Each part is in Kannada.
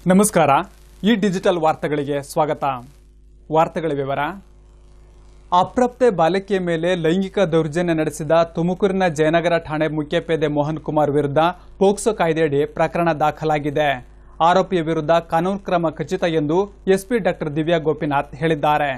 ನಮಸ್ಕಾರ ಈ ಡಿಜಿಟಲ್ ವಾರ್ತೆಗಳಿಗೆ ಸ್ವಾಗತ ವಾರ್ತೆಗಳ ವಿವರ ಅಪ್ರಾಪ್ತೆ ಬಾಲಕಿಯ ಮೇಲೆ ಲೈಂಗಿಕ ದೌರ್ಜನ್ಯ ನಡೆಸಿದ ತುಮಕೂರಿನ ಜಯನಗರ ಠಾಣೆ ಮುಖ್ಯಪೇದೆ ಮೋಹನ್ ಕುಮಾರ್ ವಿರುದ್ಧ ಪೋಕ್ಸೋ ಕಾಯ್ದೆಯಡಿ ಪ್ರಕರಣ ದಾಖಲಾಗಿದೆ ಆರೋಪಿಯ ವಿರುದ್ಧ ಕಾನೂನು ಕ್ರಮ ಖಚಿತ ಎಂದು ಎಸ್ಪಿ ಡಾಕ್ಟರ್ ದಿವ್ಯಾ ಗೋಪಿನಾಥ್ ಹೇಳಿದ್ದಾರೆ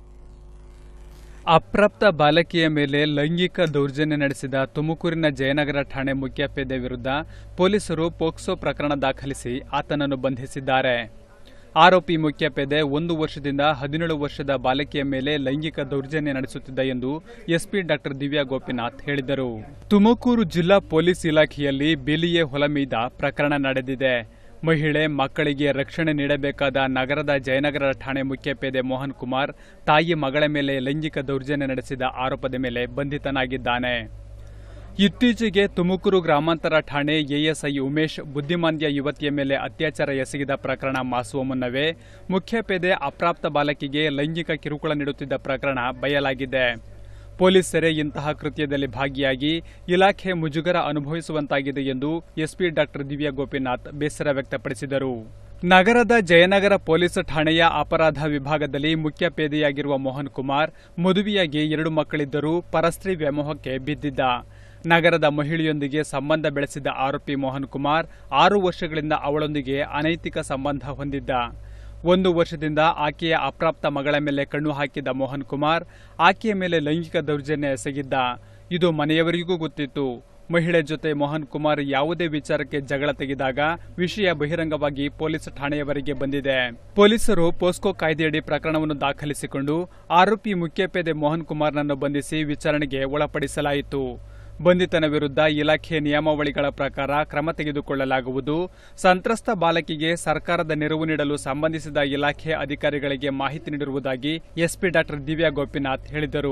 ಅಪ್ರಾಪ್ತ ಬಾಲಕಿಯ ಮೇಲೆ ಲೈಂಗಿಕ ದೌರ್ಜನ್ಯ ನಡೆಸಿದ ತುಮಕೂರಿನ ಜಯನಗರ ಠಾಣೆ ಮುಖ್ಯಪೇದೆ ವಿರುದ್ಧ ಪೊಲೀಸರು ಪೋಕ್ಸೋ ಪ್ರಕರಣ ದಾಖಲಿಸಿ ಆತನನ್ನು ಬಂಧಿಸಿದ್ದಾರೆ ಆರೋಪಿ ಮುಖ್ಯಪೇದೆ ಒಂದು ವರ್ಷದಿಂದ ಹದಿನೇಳು ವರ್ಷದ ಬಾಲಕಿಯ ಮೇಲೆ ಲೈಂಗಿಕ ದೌರ್ಜನ್ಯ ನಡೆಸುತ್ತಿದ್ದ ಎಂದು ಎಸ್ಪಿ ಡಾಕ್ಟರ್ ದಿವ್ಯಾ ಗೋಪಿನಾಥ್ ಹೇಳಿದರು ತುಮಕೂರು ಜಿಲ್ಲಾ ಪೊಲೀಸ್ ಇಲಾಖೆಯಲ್ಲಿ ಬೇಲಿಯೇ ಹೊಲಮೀದ ಪ್ರಕರಣ ನಡೆದಿದೆ ಮಹಿಳೆ ಮಕ್ಕಳಿಗೆ ರಕ್ಷಣೆ ನೀಡಬೇಕಾದ ನಗರದ ಜಯನಗರ ಠಾಣೆ ಮುಖ್ಯಪೇದೆ ಮೋಹನ್ ಕುಮಾರ್ ತಾಯಿ ಮಗಳ ಮೇಲೆ ಲೈಂಗಿಕ ದೌರ್ಜನ್ಯ ನಡೆಸಿದ ಆರೋಪದ ಮೇಲೆ ಬಂಧಿತನಾಗಿದ್ದಾನೆ ಇತ್ತೀಚೆಗೆ ತುಮಕೂರು ಗ್ರಾಮಾಂತರ ಠಾಣೆ ಎಎಸ್ಐ ಉಮೇಶ್ ಬುದ್ಧಿಮಾಂದ್ಯ ಯುವತಿಯ ಮೇಲೆ ಅತ್ಯಾಚಾರ ಎಸಗಿದ ಪ್ರಕರಣ ಮಾಸುವ ಮುನ್ನವೇ ಮುಖ್ಯಪೇದೆ ಅಪ್ರಾಪ್ತ ಬಾಲಕಿಗೆ ಲೈಂಗಿಕ ಕಿರುಕುಳ ನೀಡುತ್ತಿದ್ದ ಪ್ರಕರಣ ಬಯಲಾಗಿದೆ ಪೊಲೀಸರೇ ಇಂತಹ ಕೃತ್ಯದಲ್ಲಿ ಭಾಗಿಯಾಗಿ ಇಲಾಖೆ ಮುಜುಗರ ಅನುಭವಿಸುವಂತಾಗಿದೆ ಎಂದು ಎಸ್ಪಿ ಡಾಕ್ಟರ್ ದಿವ್ಯಾ ಗೋಪಿನಾಥ್ ಬೇಸರ ವ್ಯಕ್ತಪಡಿಸಿದರು ನಗರದ ಜಯನಗರ ಪೊಲೀಸ್ ಠಾಣೆಯ ಅಪರಾಧ ವಿಭಾಗದಲ್ಲಿ ಮುಖ್ಯ ಪೇದೆಯಾಗಿರುವ ಮೋಹನ್ ಕುಮಾರ್ ಮದುವೆಯಾಗಿ ಎರಡು ಮಕ್ಕಳಿದ್ದರೂ ಪರಸ್ತ್ರೀ ವ್ಯಾಮೋಹಕ್ಕೆ ಬಿದ್ದಿದ್ದ ನಗರದ ಮಹಿಳೆಯೊಂದಿಗೆ ಸಂಬಂಧ ಬೆಳೆಸಿದ ಆರೋಪಿ ಮೋಹನ್ ಕುಮಾರ್ ಆರು ವರ್ಷಗಳಿಂದ ಅವಳೊಂದಿಗೆ ಅನೈತಿಕ ಸಂಬಂಧ ಹೊಂದಿದ್ದ ಒಂದು ವರ್ಷದಿಂದ ಆಕೆಯ ಅಪ್ರಾಪ್ತ ಮಗಳ ಮೇಲೆ ಕಣ್ಣು ಹಾಕಿದ ಮೋಹನ್ ಕುಮಾರ್ ಆಕೆಯ ಮೇಲೆ ಲೈಂಗಿಕ ದೌರ್ಜನ್ಯ ಎಸಗಿದ್ದ ಇದು ಮನೆಯವರಿಗೂ ಗೊತ್ತಿತ್ತು ಮಹಿಳೆ ಜೊತೆ ಮೋಹನ್ ಕುಮಾರ್ ಯಾವುದೇ ವಿಚಾರಕ್ಕೆ ಜಗಳ ತೆಗೆದಾಗ ವಿಷಯ ಬಹಿರಂಗವಾಗಿ ಪೊಲೀಸ್ ಠಾಣೆಯವರೆಗೆ ಬಂದಿದೆ ಪೊಲೀಸರು ಪೋಸ್ಕೋ ಕಾಯ್ದೆಯಡಿ ಪ್ರಕರಣವನ್ನು ದಾಖಲಿಸಿಕೊಂಡು ಆರೋಪಿ ಮುಖ್ಯಪೇದೆ ಮೋಹನ್ ಕುಮಾರ್ನನ್ನು ಬಂಧಿಸಿ ವಿಚಾರಣೆಗೆ ಒಳಪಡಿಸಲಾಯಿತು ಬಂಧಿತನ ವಿರುದ್ಧ ಇಲಾಖೆ ನಿಯಮಾವಳಿಗಳ ಪ್ರಕಾರ ಕ್ರಮ ತೆಗೆದುಕೊಳ್ಳಲಾಗುವುದು ಸಂತ್ರಸ್ತ ಬಾಲಕಿಗೆ ಸರ್ಕಾರದ ನೆರವು ನೀಡಲು ಸಂಬಂಧಿಸಿದ ಇಲಾಖೆ ಅಧಿಕಾರಿಗಳಿಗೆ ಮಾಹಿತಿ ನೀಡಿರುವುದಾಗಿ ಎಸ್ಪಿ ಡಾಕ್ಟರ್ ದಿವ್ಯಾ ಗೋಪಿನಾಥ್ ಹೇಳಿದರು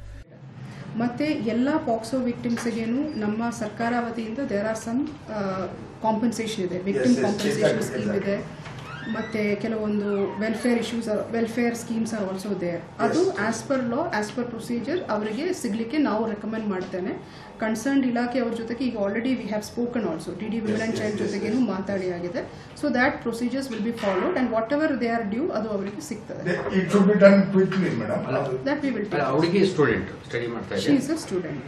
ಮತ್ತು ಎಲ್ಲ ಪಾಕ್ಸೋ ವಿಕ್ಟಿಮ್ಸ್ಗೇನು ನಮ್ಮ ಸರ್ಕಾರ ವತಿಯಿಂದ ದೇರ್ ಆರ್ ಸಮ್ ಕಾಂಪನ್ಸೇಷನ್ ಇದೆ ವಿಕ್ಟಿಮ್ ಕಾಂಪನ್ಸೇಷನ್ ಸ್ಕೀಮ್ ಇದೆ ಮತ್ತು ಕೆಲವೊಂದು welfare issues welfare schemes are also there ಅದು as per law as per procedure ಅವರಿಗೆ ಸಿಗಲಿಕ್ಕೆ ನಾವು ರೆಕಮೆಂಡ್ ಮಾಡ್ತೇನೆ ಕನ್ಸರ್ನ್ಡ್ ಇಲಾಖೆ ಅವ್ರ ಜೊತೆಗೆ ಈಗ already we have spoken also D D women and child ಜೊತೆಗೇನು ಮಾತಾಡಿ ಆಗಿದೆ so that procedures will be followed and whatever they are due ಅದು ಅವರಿಗೆ ಸಿಗ್ತದೆ It should be done quickly, madam. That we will ಅಲ್ಲ ಹುಡುಗಿ ಸ್ಟೂಡೆಂಟ್ ಸ್ಟಡಿ ಮಾಡ್ತಾ ಶಿ ಇದೆ ಇಸ್ ಅ ಸ್ಟೂಡೆಂಟ್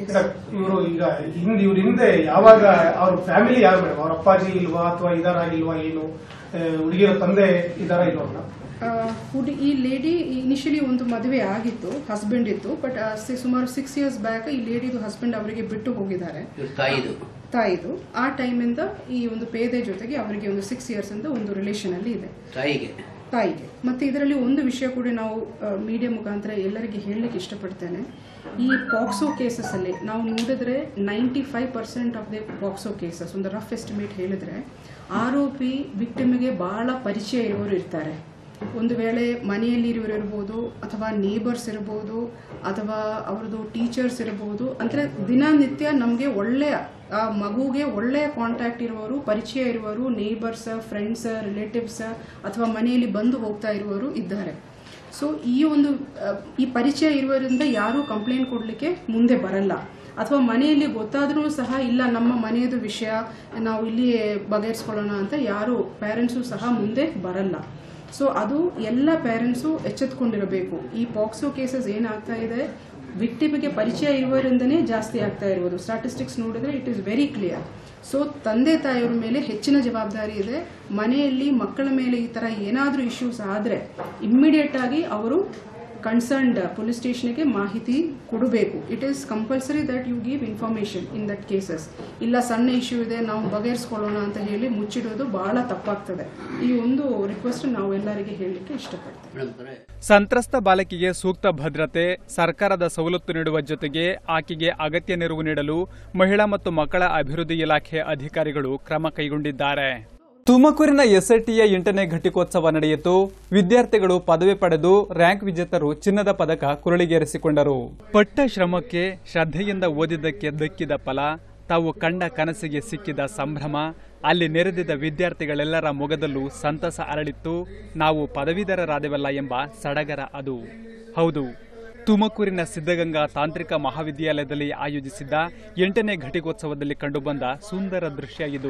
ಇವರು ಈಗ ಹಿಂದೆ ಇವ್ರ ಹಿಂದೆ ಯಾವಾಗ ಅವ್ರ ಫ್ಯಾಮಿಲಿ ಯಾರು ಮೇಡಮ್ ಅವ್ರ ಅಪ್ಪಾಜಿ ಇಲ್ವಾ ಅಥವಾ ಇದಾರಾಗಿಲ್ವಾ ಏನು ಹುಡುಗಿರ ತಂದೆ ಇದಾರ ಇಲ್ವಾ ಮೇಡಮ್ ಹುಡಿ ಈ ಲೇಡಿ ಇನಿಷಿಯಲಿ ಒಂದು ಮದುವೆ ಆಗಿತ್ತು ಹಸ್ಬೆಂಡ್ ಇತ್ತು ಬಟ್ ಸುಮಾರು ಸಿಕ್ಸ್ ಇಯರ್ಸ್ ಬ್ಯಾಕ್ ಈ ಲೇಡಿದು ಹಸ್ಬೆಂಡ್ ಅವರಿಗೆ ಬಿಟ್ಟು ಹೋಗಿದ್ದಾರೆ ಇವ್ರ ತಾಯಿದು ತಾಯಿದು ಆ ಟೈಮಿಂದ ಈ ಒಂದು ಪೇದೆ ಜೊತೆಗೆ ಅವರಿಗೆ ಒಂದು ಸಿಕ್ಸ್ ಇಯರ್ಸ್ ಇಂದ ಒಂದು ರಿಲೇಷನ್ ಅಲ್ಲಿ ಇದೆ ತಾಯಿಗೆ ತಾಯಿಗೆ ಮತ್ತೆ ಇದರಲ್ಲಿ ಒಂದು ವಿಷಯ ಕೂಡ ನಾವು ಮೀಡಿಯಾ ಮುಖಾಂತರ ಎಲ್ಲರಿಗೆ ಹೇಳಲಿಕ್ಕೆ ಇಷ್ಟಪಡ್ತೇನೆ ಈ ಪಾಕ್ಸೋ ಕೇಸಸ್ ಅಲ್ಲಿ ನಾವು ನೋಡಿದ್ರೆ ninety five percent of the POCSO cases ಒಂದು ರಫ್ ಎಸ್ಟಿಮೇಟ್ ಹೇಳಿದ್ರೆ ಆರೋಪಿ ವಿಕ್ಟಿಮ್ಗೆ ಬಹಳ ಪರಿಚಯ ಇರುವವರು ಇರ್ತಾರೆ ಒಂದು ವೇಳೆ ಮನೆಯಲ್ಲಿ ಇರುವವರು ಇರ್ಬೋದು ಅಥವಾ ನೇಬರ್ಸ್ ಇರ್ಬೋದು ಅಥವಾ ಅವ್ರದ್ದು ಟೀಚರ್ಸ್ ಇರ್ಬೋದು ಅಂದರೆ ದಿನನಿತ್ಯ ನಮಗೆ ಒಳ್ಳೆಯ ಆ ಮಗುಗೆ ಒಳ್ಳೆಯ ಕಾಂಟ್ಯಾಕ್ಟ್ ಇರುವವರು ಪರಿಚಯ ಇರುವವರು ನೇಬರ್ಸ್ ಫ್ರೆಂಡ್ಸ್ ರಿಲೇಟಿವ್ಸ್ ಅಥವಾ ಮನೆಯಲ್ಲಿ ಬಂದು ಹೋಗ್ತಾ ಇರುವವರು ಇದ್ದಾರೆ ಸೊ ಈ ಒಂದು ಆ, ಈ ಪರಿಚಯ ಇರುವವರಿಂದ ಯಾರೂ ಕಂಪ್ಲೇಂಟ್ ಕೊಡಲಿಕ್ಕೆ ಮುಂದೆ ಬರಲ್ಲ ಅಥವಾ ಮನೆಯಲ್ಲಿ ಗೊತ್ತಾದ್ರೂ ಸಹ ಇಲ್ಲ ನಮ್ಮ ಮನೆಯದು ವಿಷಯ ನಾವು ಇಲ್ಲಿ ಬಗೆಹರಿಸ್ಕೊಳ್ಳೋಣ ಅಂತ ಯಾರು ಪೇರೆಂಟ್ಸು ಸಹ ಮುಂದೆ ಬರಲ್ಲ ಸೊ ಅದು ಎಲ್ಲ ಪೇರೆಂಟ್ಸು ಎಚ್ಚೆತ್ಕೊಂಡಿರಬೇಕು ಈ ಪಾಕ್ಸೋ ಕೇಸಸ್ ಏನಾಗ್ತಾ ಇದೆ ವಿಕ್ಟಿಮ್ಗೆ ಪರಿಚಯ ಇರುವವರಿಂದನೇ ಜಾಸ್ತಿ ಆಗ್ತಾ ಇರುವುದು ಸ್ಟಾಟಿಸ್ಟಿಕ್ಸ್ ನೋಡಿದ್ರೆ it is very clear so ತಂದೆ ತಾಯಿಯವ್ರ ಮೇಲೆ ಹೆಚ್ಚಿನ ಜವಾಬ್ದಾರಿ ಇದೆ ಮನೆಯಲ್ಲಿ ಮಕ್ಕಳ ಮೇಲೆ ಈ ಥರ ಏನಾದರೂ ಇಶ್ಯೂಸ್ ಆದರೆ ಇಮ್ಮಿಡಿಯೇಟ್ ಆಗಿ ಅವರು ಕನ್ಸರ್ನ್ಡ್ ಪೊಲೀಸ್ ಸ್ಟೇಷನ್ಗೆ ಮಾಹಿತಿ ಕೊಡಬೇಕು it is compulsory that you give information in that cases ಇಲ್ಲ ಸಣ್ಣ ಇಶ್ಯೂ ಇದೆ ನಾವು ಬಗೆಹರಿಸ್ಕೊಳ್ಳೋಣ ಅಂತ ಹೇಳಿ ಮುಚ್ಚಿಡೋದು ಬಹಳ ತಪ್ಪಾಗ್ತದೆ ಈ ಒಂದು ರಿಕ್ವೆಸ್ಟ್ ನಾವು ಎಲ್ಲರಿಗೆ ಹೇಳಲಿಕ್ಕೆ ಇಷ್ಟಪಡ್ತೇವೆ ಮೇಡಮ್ ಸಂತ್ರಸ್ತ ಬಾಲಕಿಗೆ ಸೂಕ್ತ ಭದ್ರತೆ ಸರ್ಕಾರದ ಸವಲತ್ತು ನೀಡುವ ಜೊತೆಗೆ ಆಕೆಗೆ ಅಗತ್ಯ ನೆರವು ನೀಡಲು ಮಹಿಳಾ ಮತ್ತು ಮಕ್ಕಳ ಅಭಿವೃದ್ಧಿ ಇಲಾಖೆ ಅಧಿಕಾರಿಗಳು ಕ್ರಮ ಕೈಗೊಂಡಿದ್ದಾರೆ ತುಮಕೂರಿನ ಎಸ್ಐಟಿಯ ಎಂಟನೇ ಘಟಿಕೋತ್ಸವ ನಡೆಯಿತು ವಿದ್ಯಾರ್ಥಿಗಳು ಪದವಿ ಪಡೆದು ರ್ಯಾಂಕ್ ವಿಜೇತರು ಚಿನ್ನದ ಪದಕ ಕುರಳಿಗೇರಿಸಿಕೊಂಡರು ಪಟ್ಟ ಶ್ರಮಕ್ಕೆ ಶ್ರದ್ಧೆಯಿಂದ ಓದಿದ್ದಕ್ಕೆ ದಕ್ಕಿದ ಫಲ ತಾವು ಕಂಡ ಕನಸಿಗೆ ಸಿಕ್ಕಿದ ಸಂಭ್ರಮ ಅಲ್ಲಿ ನೆರೆದಿದ್ದ ವಿದ್ಯಾರ್ಥಿಗಳೆಲ್ಲರ ಮೊಗದಲ್ಲೂ ಸಂತಸ ಅರಳಿತ್ತು ನಾವು ಪದವೀಧರರಾದೆವಲ್ಲ ಎಂಬ ಸಡಗರ ಅದು ಹೌದು ತುಮಕೂರಿನ ಸಿದ್ಧಗಂಗಾ ತಾಂತ್ರಿಕ ಮಹಾವಿದ್ಯಾಲಯದಲ್ಲಿ ಆಯೋಜಿಸಿದ್ದ ಎಂಟನೇ ಘಟಿಕೋತ್ಸವದಲ್ಲಿ ಕಂಡುಬಂದ ಸುಂದರ ದೃಶ್ಯ ಇದು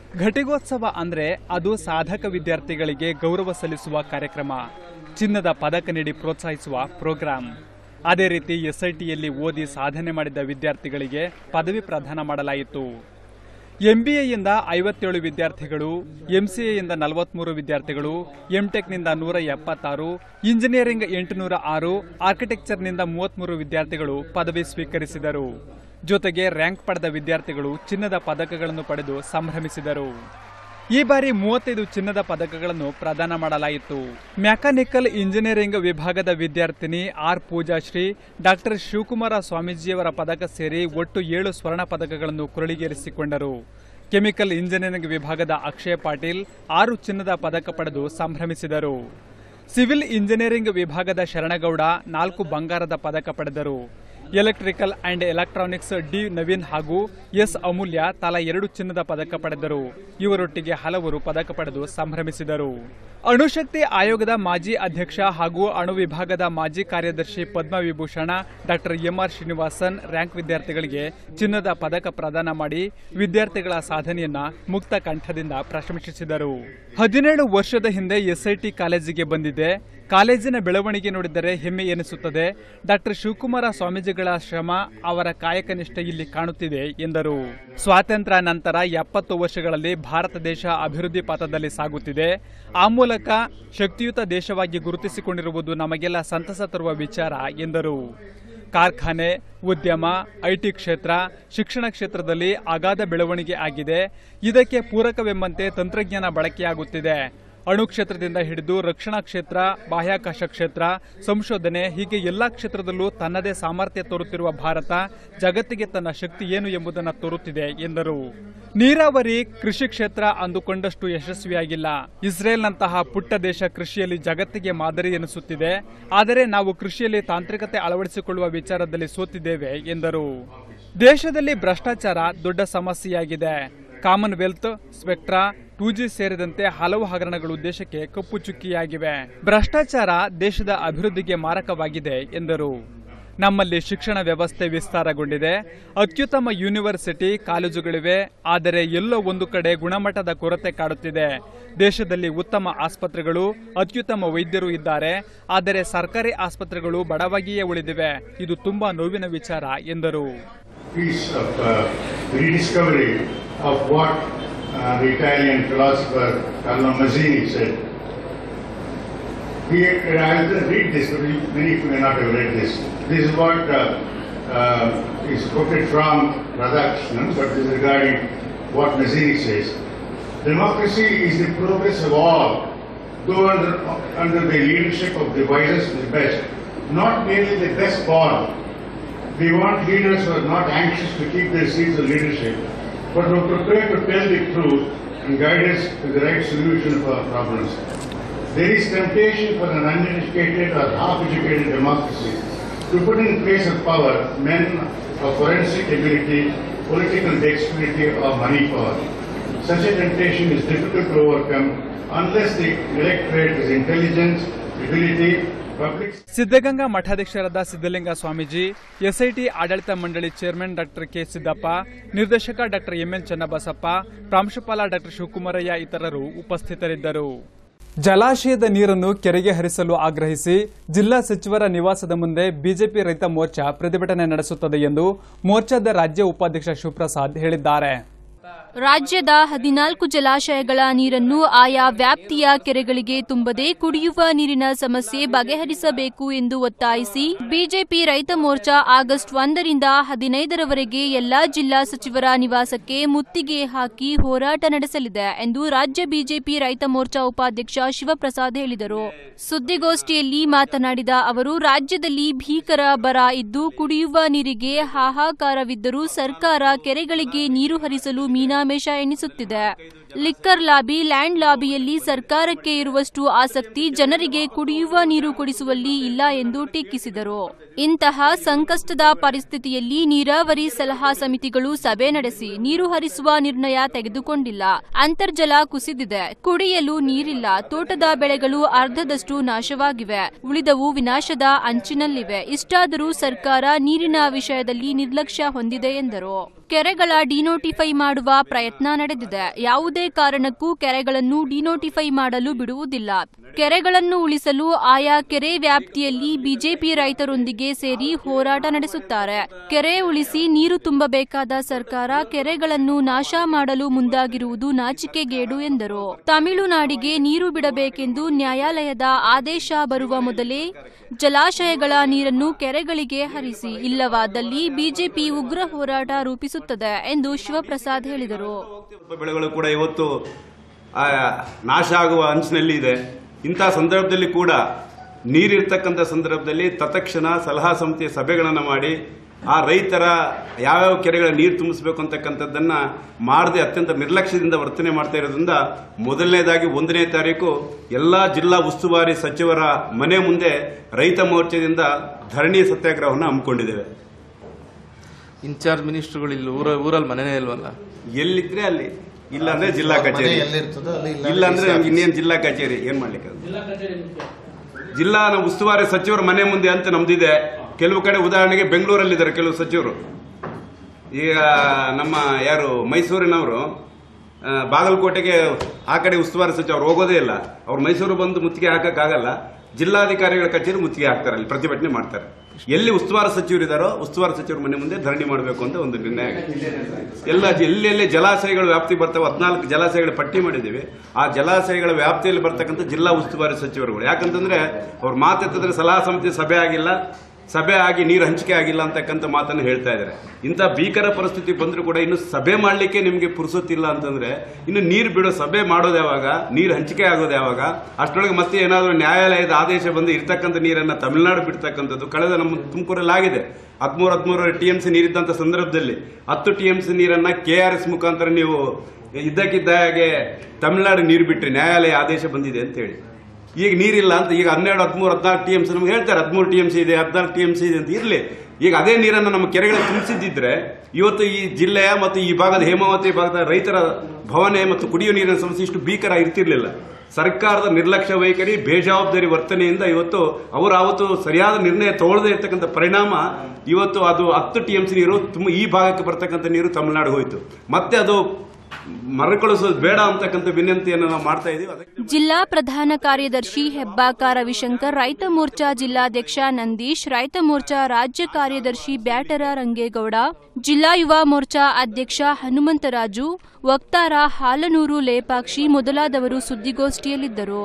ಘಟಿಕೋತ್ಸವ ಅಂದ್ರೆ ಅದು ಸಾಧಕ ವಿದ್ಯಾರ್ಥಿಗಳಿಗೆ ಗೌರವ ಸಲ್ಲಿಸುವ ಕಾರ್ಯಕ್ರಮ ಚಿನ್ನದ ಪದಕ ನೀಡಿ ಪ್ರೋತ್ಸಾಹಿಸುವ ಪ್ರೋಗ್ರಾಂ ಅದೇ ರೀತಿ ಎಸ್ಐಟಿಯಲ್ಲಿ ಓದಿ ಸಾಧನೆ ಮಾಡಿದ ವಿದ್ಯಾರ್ಥಿಗಳಿಗೆ ಪದವಿ ಪ್ರದಾನ ಮಾಡಲಾಯಿತು ಎಂಬಿಎಯಿಂದ ಐವತ್ತೇಳು ವಿದ್ಯಾರ್ಥಿಗಳು ಎಂಸಿಎಯಿಂದ ನಲವತ್ಮೂರು ವಿದ್ಯಾರ್ಥಿಗಳು ಎಂಟೆಕ್ನಿಂದ ನೂರ ಎಪ್ಪತ್ತಾರು ಇಂಜಿನಿಯರಿಂಗ್ ಎಂಟುನೂರ ಆರು ಆರ್ಕಿಟೆಕ್ಚರ್ನಿಂದ ಮೂವತ್ಮೂರು ವಿದ್ಯಾರ್ಥಿಗಳು ಪದವಿ ಸ್ವೀಕರಿಸಿದರು ಜೊತೆಗೆ ರ್ಯಾಂಕ್ ಪಡೆದ ವಿದ್ಯಾರ್ಥಿಗಳು ಚಿನ್ನದ ಪದಕಗಳನ್ನು ಪಡೆದು ಸಂಭ್ರಮಿಸಿದರು ಈ ಬಾರಿ ಮೂವತ್ತೈದು ಚಿನ್ನದ ಪದಕಗಳನ್ನು ಪ್ರದಾನ ಮಾಡಲಾಯಿತು ಮೆಕ್ಯಾನಿಕಲ್ ಇಂಜಿನಿಯರಿಂಗ್ ವಿಭಾಗದ ವಿದ್ಯಾರ್ಥಿನಿ ಆರ್ ಪೂಜಾಶ್ರೀ ಡಾಕ್ಟರ್ ಶಿವಕುಮಾರ ಸ್ವಾಮೀಜಿಯವರ ಪದಕ ಸೇರಿ ಒಟ್ಟು ಏಳು ಸ್ವರ್ಣ ಪದಕಗಳನ್ನು ಕುರಳಿಗೇರಿಸಿಕೊಂಡರು ಕೆಮಿಕಲ್ ಇಂಜಿನಿಯರಿಂಗ್ ವಿಭಾಗದ ಅಕ್ಷಯ ಪಾಟೀಲ್ ಆರು ಚಿನ್ನದ ಪದಕ ಪಡೆದು ಸಂಭ್ರಮಿಸಿದರು ಸಿವಿಲ್ ಇಂಜಿನಿಯರಿಂಗ್ ವಿಭಾಗದ ಶರಣಗೌಡ ನಾಲ್ಕು ಬಂಗಾರದ ಪದಕ ಪಡೆದರು electrical and electronics D Naveen ಹಾಗೂ ಎಸ್ ಅಮೂಲ್ಯ ತಲಾ ಎರಡು ಚಿನ್ನದ ಪದಕ ಪಡೆದರು ಇವರೊಟ್ಟಿಗೆ ಹಲವರು ಪದಕ ಪಡೆದು ಸಂಭ್ರಮಿಸಿದರು ಅಣುಶಕ್ತಿ ಆಯೋಗದ ಮಾಜಿ ಅಧ್ಯಕ್ಷ ಹಾಗೂ ಅಣು ವಿಭಾಗದ ಮಾಜಿ ಕಾರ್ಯದರ್ಶಿ ಪದ್ಮವಿಭೂಷಣ ಡಾಕ್ಟರ್ ಎಂಆರ್ ಶ್ರೀನಿವಾಸನ್ ರ್ಯಾಂಕ್ ವಿದ್ಯಾರ್ಥಿಗಳಿಗೆ ಚಿನ್ನದ ಪದಕ ಪ್ರದಾನ ಮಾಡಿ ವಿದ್ಯಾರ್ಥಿಗಳ ಸಾಧನೆಯನ್ನ ಮುಕ್ತ ಕಂಠದಿಂದ ಪ್ರಶಂಸಿಸಿದರು ಹದಿನೇಳು ವರ್ಷದ ಹಿಂದೆ ಎಸ್ಐಟಿ ಕಾಲೇಜಿಗೆ ಬಂದಿದೆ ಕಾಲೇಜಿನ ಬೆಳವಣಿಗೆ ನೋಡಿದರೆ ಹೆಮ್ಮೆ ಎನಿಸುತ್ತದೆ ಡಾಕ್ಟರ್ ಶಿವಕುಮಾರ ಸ್ವಾಮೀಜಿಗಳ ಶ್ರಮ ಅವರ ಕಾಯಕ ನಿಷ್ಠೆ ಇಲ್ಲಿ ಕಾಣುತ್ತಿದೆ ಎಂದರು ಸ್ವಾತಂತ್ರ್ಯ ನಂತರ ಎಪ್ಪತ್ತು ವರ್ಷಗಳಲ್ಲಿ ಭಾರತ ದೇಶ ಅಭಿವೃದ್ಧಿ ಪಥದಲ್ಲಿ ಸಾಗುತ್ತಿದೆ ಆ ಮೂಲಕ ಶಕ್ತಿಯುತ ದೇಶವಾಗಿ ಗುರುತಿಸಿಕೊಂಡಿರುವುದು ನಮಗೆಲ್ಲ ಸಂತಸ ತರುವ ವಿಚಾರ ಎಂದರು ಕಾರ್ಖಾನೆ ಉದ್ಯಮ ಐಟಿ ಕ್ಷೇತ್ರ ಶಿಕ್ಷಣ ಕ್ಷೇತ್ರದಲ್ಲಿ ಅಗಾಧ ಬೆಳವಣಿಗೆ ಆಗಿದೆ ಇದಕ್ಕೆ ಪೂರಕವೆಂಬಂತೆ ತಂತ್ರಜ್ಞಾನ ಬಳಕೆಯಾಗುತ್ತಿದೆ ಅಣು ಕ್ಷೇತ್ರದಿಂದ ಹಿಡಿದು ರಕ್ಷಣಾ ಕ್ಷೇತ್ರ ಬಾಹ್ಯಾಕಾಶ ಕ್ಷೇತ್ರ ಸಂಶೋಧನೆ ಹೀಗೆ ಎಲ್ಲಾ ಕ್ಷೇತ್ರದಲ್ಲೂ ತನ್ನದೇ ಸಾಮರ್ಥ್ಯ ತೋರುತ್ತಿರುವ ಭಾರತ ಜಗತ್ತಿಗೆ ತನ್ನ ಶಕ್ತಿ ಏನು ಎಂಬುದನ್ನು ತೋರುತ್ತಿದೆ ಎಂದರು ನೀರಾವರಿ ಕೃಷಿ ಕ್ಷೇತ್ರ ಅಂದುಕೊಂಡಷ್ಟು ಯಶಸ್ವಿಯಾಗಿಲ್ಲ ಇಸ್ರೇಲ್ನಂತಹ ಪುಟ್ಟ ದೇಶ ಕೃಷಿಯಲ್ಲಿ ಜಗತ್ತಿಗೆ ಮಾದರಿ ಎನಿಸುತ್ತಿದೆ ಆದರೆ ನಾವು ಕೃಷಿಯಲ್ಲಿ ತಾಂತ್ರಿಕತೆ ಅಳವಡಿಸಿಕೊಳ್ಳುವ ವಿಚಾರದಲ್ಲಿ ಸೋತಿದ್ದೇವೆ ಎಂದರು ದೇಶದಲ್ಲಿ ಭ್ರಷ್ಟಾಚಾರ ದೊಡ್ಡ ಸಮಸ್ಯೆಯಾಗಿದೆ ಕಾಮನ್ವೆಲ್ತ್ ಸ್ಪೆಕ್ಟ್ರಾ ಟೂ ಜಿ ಸೇರಿದಂತೆ ಹಲವು ಹಗರಣಗಳು ದೇಶಕ್ಕೆ ಕಪ್ಪು ಚುಕ್ಕಿಯಾಗಿವೆ ಭ್ರಷ್ಟಾಚಾರ ದೇಶದ ಅಭಿವೃದ್ಧಿಗೆ ಮಾರಕವಾಗಿದೆ ಎಂದರು ನಮ್ಮಲ್ಲಿ ಶಿಕ್ಷಣ ವ್ಯವಸ್ಥೆ ವಿಸ್ತಾರಗೊಂಡಿದೆ ಅತ್ಯುತ್ತಮ ಯೂನಿವರ್ಸಿಟಿ ಕಾಲೇಜುಗಳಿವೆ ಆದರೆ ಎಲ್ಲೋ ಒಂದು ಕಡೆ ಗುಣಮಟ್ಟದ ಕೊರತೆ ಕಾಡುತ್ತಿದೆ ದೇಶದಲ್ಲಿ ಉತ್ತಮ ಆಸ್ಪತ್ರೆಗಳು ಅತ್ಯುತ್ತಮ ವೈದ್ಯರು ಇದ್ದಾರೆ ಆದರೆ ಸರ್ಕಾರಿ ಆಸ್ಪತ್ರೆಗಳು ಬಡವಾಗಿಯೇ ಉಳಿದಿವೆ ಇದು ತುಂಬಾ ನೋವಿನ ವಿಚಾರ ಎಂದರು piece of uh, rediscovery of what uh, the Italian philosopher Carlo Mazzini said. He, I'll just read this, but you- many of you may not have read this. This is what uh, uh, is quoted from Radhakrishnan, but this is regarding what Mazzini says. Democracy is the progress of all, though under, under the leadership of the wisest and the best, not merely the best born, we want leaders who are not anxious to keep their seats of leadership, but who are prepared to tell the truth and guide us to the right solution of our problems. There is temptation for an uneducated or half-educated democracy to put in place of power men of forensic ability, political dexterity or money power. Such a temptation is difficult to overcome unless the electorate is intelligence, ability, public Siddaganga ಮಠಾಧ್ಯಕ್ಷರಾದ ಸಿದ್ದಲಿಂಗ ಸ್ವಾಮೀಜಿ ಎಸ್ಐಟಿ ಆಡಳಿತ ಮಂಡಳಿ ಚೇರ್ಮನ್ ಡಾಕ್ಟರ್ ಕೆ ಸಿದ್ದಪ್ಪ ನಿರ್ದೇಶಕ ಡಾಕ್ಟರ್ ಎಂಎನ್ ಚನ್ನಬಸಪ್ಪ ಪ್ರಾಂಶುಪಾಲ ಡಾಕ್ಟರ್ ಶಿವಕುಮಾರಯ್ಯ ಇತರರು ಉಪಸ್ಥಿತರಿದ್ದರು ಜಲಾಶಯದ ನೀರನ್ನು ಕೆರೆಗೆ ಹರಿಸಲು ಆಗ್ರಹಿಸಿ ಜಿಲ್ಲಾ ಸಚಿವರ ನಿವಾಸದ ಮುಂದೆ ಬಿಜೆಪಿ ರೈತ ಮೋರ್ಚಾ ಪ್ರತಿಭಟನೆ ನಡೆಸುತ್ತದೆ ಎಂದು ಮೋರ್ಚಾದ ರಾಜ್ಯ ಉಪಾಧ್ಯಕ್ಷ ಶಿವಪ್ರಸಾದ್ ಹೇಳಿದ್ದಾರೆ ರಾಜ್ಯದ ಹದಿನಾಲ್ಕು ಜಲಾಶಯಗಳ ನೀರನ್ನು ಆಯಾ ವ್ಯಾಪ್ತಿಯ ಕೆರೆಗಳಿಗೆ ತುಂಬದೆ ಕುಡಿಯುವ ನೀರಿನ ಸಮಸ್ಯೆ ಬಗೆಹರಿಸಬೇಕು ಎಂದು ಒತ್ತಾಯಿಸಿ ಬಿಜೆಪಿ ರೈತ ಮೋರ್ಚಾ ಆಗಸ್ಟ್ ಒಂದರಿಂದ ಹದಿನೈದರವರೆಗೆ ಎಲ್ಲಾ ಜಿಲ್ಲಾ ಸಚಿವರ ನಿವಾಸಕ್ಕೆ ಮುತ್ತಿಗೆ ಹಾಕಿ ಹೋರಾಟ ನಡೆಸಲಿದೆ ಎಂದು ರಾಜ್ಯ ಬಿಜೆಪಿ ರೈತ ಮೋರ್ಚಾ ಉಪಾಧ್ಯಕ್ಷ ಶಿವಪ್ರಸಾದ್ ಹೇಳಿದರು ಸುದ್ದಿಗೋಷ್ಠಿಯಲ್ಲಿ ಮಾತನಾಡಿದ ಅವರು ರಾಜ್ಯದಲ್ಲಿ ಭೀಕರ ಬರ ಇದ್ದು ಕುಡಿಯುವ ನೀರಿಗೆ ಹಾಹಾಕಾರವಿದ್ದರೂ ಸರ್ಕಾರ ಕೆರೆಗಳಿಗೆ ನೀರು ಹರಿಸಲು ಮೀನಾಮೇಷ ಎಣಿಸುತ್ತಿದೆ ಲಿಕ್ಕರ್ ಲಾಬಿ ಲ್ಯಾಂಡ್ ಲಾಬಿಯಲ್ಲಿ ಸರ್ಕಾರಕ್ಕೆ ಇರುವಷ್ಟು ಆಸಕ್ತಿ ಜನರಿಗೆ ಕುಡಿಯುವ ನೀರು ಕೊಡಿಸುವಲ್ಲಿ ಇಲ್ಲ ಎಂದು ಟೀಕಿಸಿದರು ಇಂತಹ ಸಂಕಷ್ಟದ ಪರಿಸ್ಥಿತಿಯಲ್ಲಿ ನೀರಾವರಿ ಸಲಹಾ ಸಮಿತಿಗಳು ಸಭೆ ನಡೆಸಿ ನೀರು ಹರಿಸುವ ನಿರ್ಣಯ ತೆಗೆದುಕೊಂಡಿಲ್ಲ ಅಂತರ್ಜಲ ಕುಸಿದಿದೆ ಕುಡಿಯಲು ನೀರಿಲ್ಲ ತೋಟದ ಬೆಳೆಗಳು ಅರ್ಧದಷ್ಟು ನಾಶವಾಗಿವೆ ಉಳಿದವು ವಿನಾಶದ ಅಂಚಿನಲ್ಲಿವೆ ಇಷ್ಟಾದರೂ ಸರ್ಕಾರ ನೀರಿನ ವಿಷಯದಲ್ಲಿ ನಿರ್ಲಕ್ಷ್ಯ ಹೊಂದಿದೆ ಎಂದರು ಕೆರೆಗಳ ಡಿನೋಟಿಫೈ ಮಾಡುವ ಪ್ರಯತ್ನ ನಡೆದಿದೆ ಯಾವುದೇ ಕಾರಣಕ್ಕೂ ಕೆರೆಗಳನ್ನು ಡಿನೋಟಿಫೈ ಮಾಡಲು ಬಿಡುವುದಿಲ್ಲ ಕೆರೆಗಳನ್ನು ಉಳಿಸಲು ಆಯಾ ಕೆರೆ ವ್ಯಾಪ್ತಿಯಲ್ಲಿ ಬಿಜೆಪಿ ರೈತರೊಂದಿಗೆ ಸೇರಿ ಹೋರಾಟ ನಡೆಸುತ್ತಾರೆ ಕೆರೆ ಉಳಿಸಿ ನೀರು ತುಂಬಬೇಕಾದ ಸರ್ಕಾರ ಕೆರೆಗಳನ್ನು ನಾಶ ಮಾಡಲು ಮುಂದಾಗಿರುವುದು ನಾಚಿಕೆಗೇಡು ಎಂದರು ತಮಿಳುನಾಡಿಗೆ ನೀರು ಬಿಡಬೇಕೆಂದು ನ್ಯಾಯಾಲಯದ ಆದೇಶ ಬರುವ ಮೊದಲೇ ಜಲಾಶಯಗಳ ನೀರನ್ನು ಕೆರೆಗಳಿಗೆ ಹರಿಸಿ ಇಲ್ಲವಾದಲ್ಲಿ ಬಿಜೆಪಿ ಉಗ್ರ ಹೋರಾಟ ರೂಪಿಸುತ್ತದೆ ಎಂದು ಶಿವಪ್ರಸಾದ್ ಹೇಳಿದರು ಬೆಳೆಗಳು ಕೂಡ ಇವತ್ತು ಆ, ನಾಶ ಆಗುವ ಅಂಚಿನಲ್ಲಿ ಇದೆ ಇಂಥ ಸಂದರ್ಭದಲ್ಲಿ ಕೂಡ ನೀರಿರ್ತಕ್ಕಂಥ ಸಂದರ್ಭದಲ್ಲಿ ತತ್ಕ್ಷಣ ಸಲಹಾ ಸಮಿತಿಯ ಸಭೆಗಳನ್ನು ಮಾಡಿ ಆ ರೈತರ ಯಾವ್ಯಾವ ಕೆರೆಗಳ ನೀರು ತುಂಬಿಸಬೇಕು ಅಂತಕ್ಕಂಥದ್ದನ್ನ ಮಾಡದೆ ಅತ್ಯಂತ ನಿರ್ಲಕ್ಷ್ಯದಿಂದ ವರ್ತನೆ ಮಾಡ್ತಾ ಇರೋದ್ರಿಂದ ಮೊದಲನೇದಾಗಿ ಒಂದನೇ ತಾರೀಕು ಎಲ್ಲಾ ಜಿಲ್ಲಾ ಉಸ್ತುವಾರಿ ಸಚಿವರ ಮನೆ ಮುಂದೆ ರೈತ ಮೋರ್ಚಾದಿಂದ ಧರಣಿ ಸತ್ಯಾಗ್ರಹವನ್ನು ಹಮ್ಮಿಕೊಂಡಿದ್ದೇವೆ ಇನ್ಚಾರ್ಜ್ ಮಿನಿಸ್ಟರ್ಗಳು ಇಲ್ಲಿ ಊರ ಊರಲ್ಲಿ ಮನೆನೇ ಇಲ್ವಲ್ಲ ಎಲ್ಲಿದ್ರೆ ಅಲ್ಲಿ ಇಲ್ಲಾಂದ್ರೆ ಜಿಲ್ಲಾ ಕಚೇರಿ ಮನೆ ಎಲ್ಲಿರ್ತದೋ ಅಲ್ಲಿ ಇಲ್ಲ ಇಲ್ಲ ಅಂದ್ರೆ ನಮ್ಗೆ ಇನ್ನೇನು ಜಿಲ್ಲಾ ಕಚೇರಿ ಏನ್ ಮಾಡ್ಲಿಕ್ಕೆ ಅದು? ಜಿಲ್ಲಾ ನಮ್ಮ ಉಸ್ತುವಾರಿ ಸಚಿವರ ಮನೆ ಮುಂದೆ ಅಂತ ನಮ್ದಿದೆ ಕೆಲವು ಕಡೆ ಉದಾಹರಣೆಗೆ ಬೆಂಗಳೂರಲ್ಲಿದ್ದಾರೆ ಕೆಲವು ಸಚಿವರು ಈಗ ನಮ್ಮ ಯಾರು ಮೈಸೂರಿನವರು ಆ, ಬಾಗಲಕೋಟೆಗೆ ಆ ಕಡೆ ಉಸ್ತುವಾರಿ ಸಚಿವ ಅವ್ರು ಹೋಗೋದೇ ಇಲ್ಲ ಅವ್ರು ಮೈಸೂರು ಬಂದು ಮುತ್ತಿಗೆ ಹಾಕಕ್ಕಾಗಲ್ಲ ಜಿಲ್ಲಾಧಿಕಾರಿಗಳ ಕಚೇರಿ ಮುತ್ತಿಗೆ ಹಾಕ್ತಾರೆ ಅಲ್ಲಿ ಪ್ರತಿಭಟನೆ ಮಾಡ್ತಾರೆ ಎಲ್ಲಿ ಉಸ್ತುವಾರಿ ಸಚಿವರಿದ್ದಾರೋ ಉಸ್ತುವಾರಿ ಸಚಿವರ ಮನೆ ಮುಂದೆ ಧರಣಿ ಮಾಡಬೇಕು ಅಂತ ಒಂದು ನಿರ್ಣಯ ಆಗಿದೆ ಎಲ್ಲ ಜ- ಎಲ್ಲೆಲ್ಲಿ ಜಲಾಶಯಗಳ ವ್ಯಾಪ್ತಿ ಬರ್ತವೆ ಹದಿನಾಲ್ಕು ಜಲಾಶಯಗಳ ಪಟ್ಟಿ ಮಾಡಿದ್ದೀವಿ ಆ ಜಲಾಶಯಗಳ ವ್ಯಾಪ್ತಿಯಲ್ಲಿ ಬರ್ತಕ್ಕಂಥ ಜಿಲ್ಲಾ ಉಸ್ತುವಾರಿ ಸಚಿವರುಗಳು ಯಾಕಂತಂದ್ರೆ ಅವ್ರ ಮಾತೆತ್ತಿದ್ರೆ ಸಲಹಾ ಸಮಿತಿ ಸಭೆ ಆಗಿಲ್ಲ ಸಭೆ ಆಗಿ ನೀರು ಹಂಚಿಕೆ ಆಗಿಲ್ಲ ಅಂತಕ್ಕಂಥ ಮಾತನ್ನು ಹೇಳ್ತಾ ಇದ್ದಾರೆ ಇಂಥ ಭೀಕರ ಪರಿಸ್ಥಿತಿ ಬಂದರೂ ಕೂಡ ಇನ್ನು ಸಭೆ ಮಾಡಲಿಕ್ಕೆ ನಿಮಗೆ ಪುರುಸೊತ್ತಿಲ್ಲ ಅಂತಂದ್ರೆ ಇನ್ನು ನೀರು ಬಿಡೋ ಸಭೆ ಮಾಡೋದು ಯಾವಾಗ ನೀರು ಹಂಚಿಕೆ ಆಗೋದು ಯಾವಾಗ ಅಷ್ಟರೊಳಗೆ ಮತ್ತೆ ಏನಾದರೂ ನ್ಯಾಯಾಲಯದ ಆದೇಶ ಬಂದು ಇರ್ತಕ್ಕಂಥ ನೀರನ್ನ ತಮಿಳುನಾಡು ಬಿಡ್ತಕ್ಕಂಥದ್ದು ಕಳೆದ ನಮ್ಮ ತುಮಕೂರಲ್ಲಿ ಆಗಿದೆ ಹದಿಮೂರು ಹದಿಮೂರು ಟಿ ಎಂ ಸಿ ನೀರಿದ್ದಂಥ ಸಂದರ್ಭದಲ್ಲಿ ಹತ್ತು ಟಿ ಎಂ ಸಿ ನೀರನ್ನ ಕೆ ಆರ್ ಎಸ್ ಮುಖಾಂತರ ನೀವು ಇದ್ದಕ್ಕಿದ್ದ ಹಾಗೆ ತಮಿಳುನಾಡು ನೀರು ಬಿಟ್ರಿ ನ್ಯಾಯಾಲಯ ಆದೇಶ ಬಂದಿದೆ ಅಂತ ಹೇಳಿ ಈಗ ನೀರಿಲ್ಲ ಅಂತ ಈಗ ಹನ್ನೆರಡು ಹದಿಮೂರು ಹದಿನಾಲ್ಕು ಟಿ ಎಂ ಸಿ ನಮ್ಗೆ ಹೇಳ್ತಾರೆ ಹದಿಮೂರು ಟಿ ಎಂ ಸಿ ಇದೆ ಹದಿನಾಲ್ಕು ಟಿ ಎಂ ಸಿ ಇದೆ ಅಂತ ಇರಲಿ ಈಗ ಅದೇ ನೀರನ್ನು ನಮ್ಮ ಕೆರೆಗಳಿಗೆ ತುಂಬಿಸಿದ್ದಿದ್ರೆ ಇವತ್ತು ಈ ಜಿಲ್ಲೆಯ ಮತ್ತು ಈ ಭಾಗದ ಹೇಮಾವತಿ ಭಾಗದ ರೈತರ ಭವನೆ ಮತ್ತು ಕುಡಿಯುವ ನೀರಿನ ಸಮಸ್ಯೆ ಇಷ್ಟು ಭೀಕರ ಇರ್ತಿರ್ಲಿಲ್ಲ ಸರ್ಕಾರದ ನಿರ್ಲಕ್ಷ್ಯ ವೈಖರಿ ಬೇಜವಾಬ್ದಾರಿ ವರ್ತನೆಯಿಂದ ಇವತ್ತು ಅವರು ಅವತ್ತು ಸರಿಯಾದ ನಿರ್ಣಯ ತಗೊಳ್ಳದೇ ಇರ್ತಕ್ಕಂಥ ಪರಿಣಾಮ ಇವತ್ತು ಅದು ಹತ್ತು ಟಿ ಎಂ ಸಿ ನೀರು ತುಂಬ ಈ ಭಾಗಕ್ಕೆ ಬರ್ತಕ್ಕಂಥ ನೀರು ತಮಿಳುನಾಡು ಹೋಯಿತು ಮತ್ತೆ ಅದು ಮರುಕಳಿಸೋದು ಬೇಡ ಅಂತಕ್ಕಂಥ ವಿನಂತಿಯನ್ನು ನಾವು ಮಾಡ್ತಾ ಇದೀವಿ ಅದಕ್ಕೆ ಜಿಲ್ಲಾ ಪ್ರಧಾನ ಕಾರ್ಯದರ್ಶಿ ಹೆಬ್ಬಾಕ ರವಿಶಂಕರ್ ರೈತ ಮೋರ್ಚಾ ಜಿಲ್ಲಾಧ್ಯಕ್ಷ ನಂದೀಶ್ ರೈತ ಮೋರ್ಚಾ ರಾಜ್ಯ ಕಾರ್ಯದರ್ಶಿ ಬ್ಯಾಟರ ರಂಗೇಗೌಡ ಜಿಲ್ಲಾ ಯುವ ಮೋರ್ಚಾ ಅಧ್ಯಕ್ಷ ಹನುಮಂತರಾಜು ವಕ್ತಾರ ಹಾಲನೂರು ಲೇಪಾಕ್ಷಿ ಮೊದಲಾದವರು ಸುದ್ದಿಗೋಷ್ಠಿಯಲ್ಲಿದ್ದರು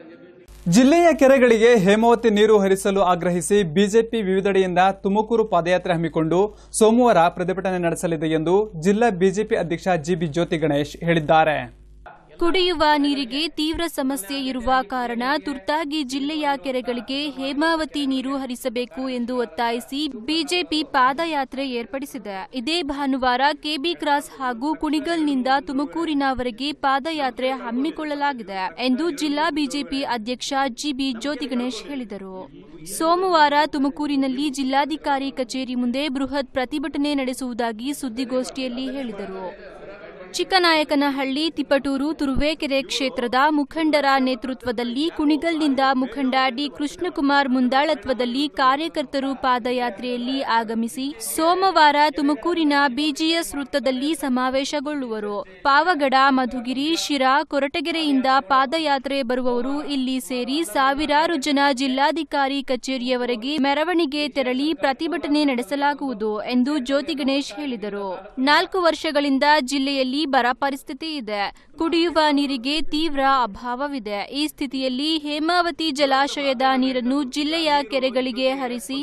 ಜಿಲ್ಲೆಯ ಕೆರೆಗಳಿಗೆ ಹೇಮಾವತಿ ನೀರು ಹರಿಸಲು ಆಗ್ರಹಿಸಿ ಬಿಜೆಪಿ ವಿವಿಧೆಡೆಯಿಂದ ತುಮಕೂರು ಪಾದಯಾತ್ರೆ ಹಮ್ಮಿಕೊಂಡು ಸೋಮವಾರ ಪ್ರತಿಭಟನೆ ನಡೆಸಲಿದೆ ಎಂದು ಜಿಲ್ಲಾ ಬಿಜೆಪಿ ಅಧ್ಯಕ್ಷ ಜಿಬಿ ಜ್ಯೋತಿ ಗಣೇಶ್ ಹೇಳಿದ್ದಾರೆ ಕುಡಿಯುವ ನೀರಿಗೆ ತೀವ್ರ ಸಮಸ್ಯೆ ಇರುವ ಕಾರಣ ತುರ್ತಾಗಿ ಜಿಲ್ಲೆಯ ಕೆರೆಗಳಿಗೆ ಹೇಮಾವತಿ ನೀರು ಹರಿಸಬೇಕು ಎಂದು ಒತ್ತಾಯಿಸಿ ಬಿಜೆಪಿ ಪಾದಯಾತ್ರೆ ಏರ್ಪಡಿಸಿದೆ ಇದೇ ಭಾನುವಾರ ಕೆಬಿ ಕ್ರಾಸ್ ಹಾಗೂ ಕುಣಿಗಲ್ನಿಂದ ತುಮಕೂರಿನವರೆಗೆ ಪಾದಯಾತ್ರೆ ಹಮ್ಮಿಕೊಳ್ಳಲಾಗಿದೆ ಎಂದು ಜಿಲ್ಲಾ ಬಿಜೆಪಿ ಅಧ್ಯಕ್ಷ ಜಿಬಿ ಜ್ಯೋತಿ ಗಣೇಶ್ ಹೇಳಿದರು ಸೋಮವಾರ ತುಮಕೂರಿನಲ್ಲಿ ಜಿಲ್ಲಾಧಿಕಾರಿ ಕಚೇರಿ ಮುಂದೆ ಬೃಹತ್ ಪ್ರತಿಭಟನೆ ನಡೆಸುವುದಾಗಿ ಸುದ್ದಿಗೋಷ್ಠಿಯಲ್ಲಿ ಹೇಳಿದರು ಚಿಕ್ಕನಾಯಕನಹಳ್ಳಿ ತಿಪಟೂರು ತುರುವೇಕೆರೆ ಕ್ಷೇತ್ರದ ಮುಖಂಡರ ನೇತೃತ್ವದಲ್ಲಿ ಕುಣಿಗಲ್ನಿಂದ ಮುಖಂಡ ಡಿ ಕೃಷ್ಣಕುಮಾರ್ ಮುಂದಾಳತ್ವದಲ್ಲಿ ಕಾರ್ಯಕರ್ತರು ಪಾದಯಾತ್ರೆಯಲ್ಲಿ ಆಗಮಿಸಿ ಸೋಮವಾರ ತುಮಕೂರಿನ ಬಿಜಿಎಸ್ ವೃತ್ತದಲ್ಲಿ ಸಮಾವೇಶಗೊಳ್ಳುವರು ಪಾವಗಡ ಮಧುಗಿರಿ ಶಿರಾ ಕೊರಟಗೆರೆಯಿಂದ ಪಾದಯಾತ್ರೆ ಬರುವವರು ಇಲ್ಲಿ ಸೇರಿ ಸಾವಿರಾರು ಜನ ಜಿಲ್ಲಾಧಿಕಾರಿ ಕಚೇರಿಯವರೆಗೆ ಮೆರವಣಿಗೆ ತೆರಳಿ ಪ್ರತಿಭಟನೆ ನಡೆಸಲಾಗುವುದು ಎಂದು ಜ್ಯೋತಿ ಗಣೇಶ್ ಹೇಳಿದರು ನಾಲ್ಕು ವರ್ಷಗಳಿಂದ ಜಿಲ್ಲೆಯಲ್ಲಿ ಬರ ಪರಿಸ್ಥಿತಿ ಇದೆ ಕುಡಿಯುವ ನೀರಿಗೆ ತೀವ್ರ ಅಭಾವವಿದೆ ಈ ಸ್ಥಿತಿಯಲ್ಲಿ ಹೇಮಾವತಿ ಜಲಾಶಯದ ನೀರನ್ನು ಜಿಲ್ಲೆಯ ಕೆರೆಗಳಿಗೆ ಹರಿಸಿ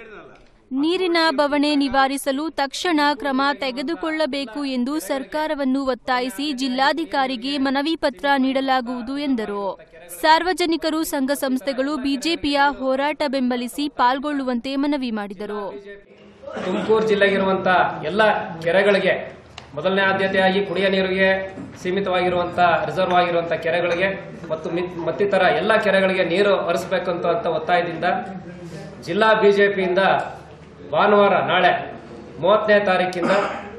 ನೀರಿನ ಬವಣೆ ನಿವಾರಿಸಲು ತಕ್ಷಣ ಕ್ರಮ ತೆಗೆದುಕೊಳ್ಳಬೇಕು ಎಂದು ಸರ್ಕಾರವನ್ನು ಒತ್ತಾಯಿಸಿ ಜಿಲ್ಲಾಧಿಕಾರಿಗೆ ಮನವಿ ಪತ್ರ ನೀಡಲಾಗುವುದು ಎಂದರು ಸಾರ್ವಜನಿಕರು ಸಂಘ ಸಂಸ್ಥೆಗಳು ಬಿಜೆಪಿಯ ಹೋರಾಟ ಬೆಂಬಲಿಸಿ ಪಾಲ್ಗೊಳ್ಳುವಂತೆ ಮನವಿ ಮಾಡಿದರು ತುಮಕೂರು ಜಿಲ್ಲೆಗಿರುವಂಥ ಎಲ್ಲ ಕೆರೆಗಳಿಗೆ ಮೊದಲನೇ ಆದ್ಯತೆಯಾಗಿ ಕುಡಿಯ ನೀರಿಗೆ ಸೀಮಿತವಾಗಿರುವಂಥ ರಿಸರ್ವ್ ಆಗಿರುವಂಥ ಕೆರೆಗಳಿಗೆ ಮತ್ತು ಮಿತ್- ಮತ್ತಿತರ ಎಲ್ಲ ಕೆರೆಗಳಿಗೆ ನೀರು ಹರಿಸಬೇಕಂತ ಅಂತ ಒತ್ತಾಯದಿಂದ ಜಿಲ್ಲಾ ಬಿಜೆಪಿಯಿಂದ ಭಾನುವಾರ ನಾಳೆ ಮೂವತ್ತನೇ ತಾರೀಕಿಂದ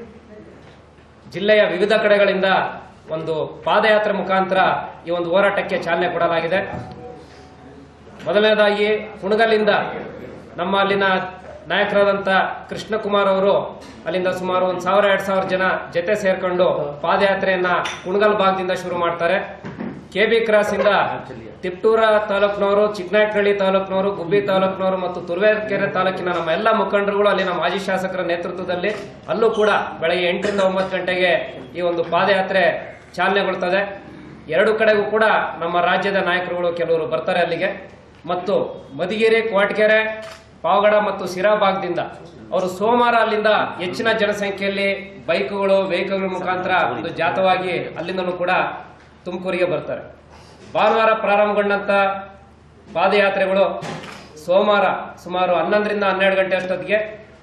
ಜಿಲ್ಲೆಯ ವಿವಿಧ ಕಡೆಗಳಿಂದ ಒಂದು ಪಾದಯಾತ್ರೆ ಮುಖಾಂತರ ಈ ಒಂದು ಹೋರಾಟಕ್ಕೆ ಚಾಲನೆ ಕೊಡಲಾಗಿದೆ ಮೊದಲನೇದಾಗಿ ಕುಣಗಲ್ಲಿಂದ ನಮ್ಮ ಅಲ್ಲಿನ ನಾಯಕರಾದಂಥ ಕೃಷ್ಣಕುಮಾರ್ ಅವರು ಅಲ್ಲಿಂದ ಸುಮಾರು ಒಂದು ಸಾವಿರ ಎರಡು ಸಾವಿರ ಜನ ಜೊತೆ ಸೇರ್ಕೊಂಡು ಪಾದಯಾತ್ರೆಯನ್ನ ಕುಣಗಲ್ ಭಾಗದಿಂದ ಶುರು ಮಾಡ್ತಾರೆ ಕೆ ಬಿ ಕ್ರಾಸ್ ಇಂದ ತಿಪ್ಟೂರ ತಾಲೂಕಿನವರು ಚಿಕ್ಕನಾಯಕನಹಳ್ಳಿ ತಾಲೂಕಿನವರು ಗುಬ್ಬಿ ತಾಲೂಕಿನವರು ಮತ್ತು ತುರುವೇಕೆರೆ ತಾಲೂಕಿನ ನಮ್ಮ ಎಲ್ಲ ಮುಖಂಡರುಗಳು ಅಲ್ಲಿನ ಮಾಜಿ ಶಾಸಕರ ನೇತೃತ್ವದಲ್ಲಿ ಅಲ್ಲೂ ಕೂಡ ಬೆಳಗ್ಗೆ ಎಂಟರಿಂದ ಒಂಬತ್ತು ಗಂಟೆಗೆ ಈ ಒಂದು ಪಾದಯಾತ್ರೆ ಚಾಲನೆಗೊಳ್ತದೆ ಎರಡು ಕಡೆಗೂ ಕೂಡ ನಮ್ಮ ರಾಜ್ಯದ ನಾಯಕರುಗಳು ಕೆಲವರು ಬರ್ತಾರೆ ಅಲ್ಲಿಗೆ ಮತ್ತು ಮದಿಗೆರೆ ಕ್ವಾಟ್ಗೆರೆ ಪಾವಗಡ ಮತ್ತು ಸಿರಾ ಭಾಗದಿಂದ ಅವರು ಸೋಮವಾರ ಅಲ್ಲಿಂದ ಹೆಚ್ಚಿನ ಜನಸಂಖ್ಯೆಯಲ್ಲಿ ಬೈಕ್ಗಳು ವೆಹಿಕಲ್ಗಳ ಮುಖಾಂತರ ಒಂದು ಜಾತವಾಗಿ ಅಲ್ಲಿಂದಲೂ ಕೂಡ ತುಮಕೂರಿಗೆ ಬರ್ತಾರೆ ಭಾನುವಾರ ಪ್ರಾರಂಭಗೊಂಡಂತ ಪಾದಯಾತ್ರೆಗಳು ಸೋಮವಾರ ಸುಮಾರು ಹನ್ನೊಂದರಿಂದ ಹನ್ನೆರಡು ಗಂಟೆ ಅಷ್ಟೊತ್ತಿಗೆ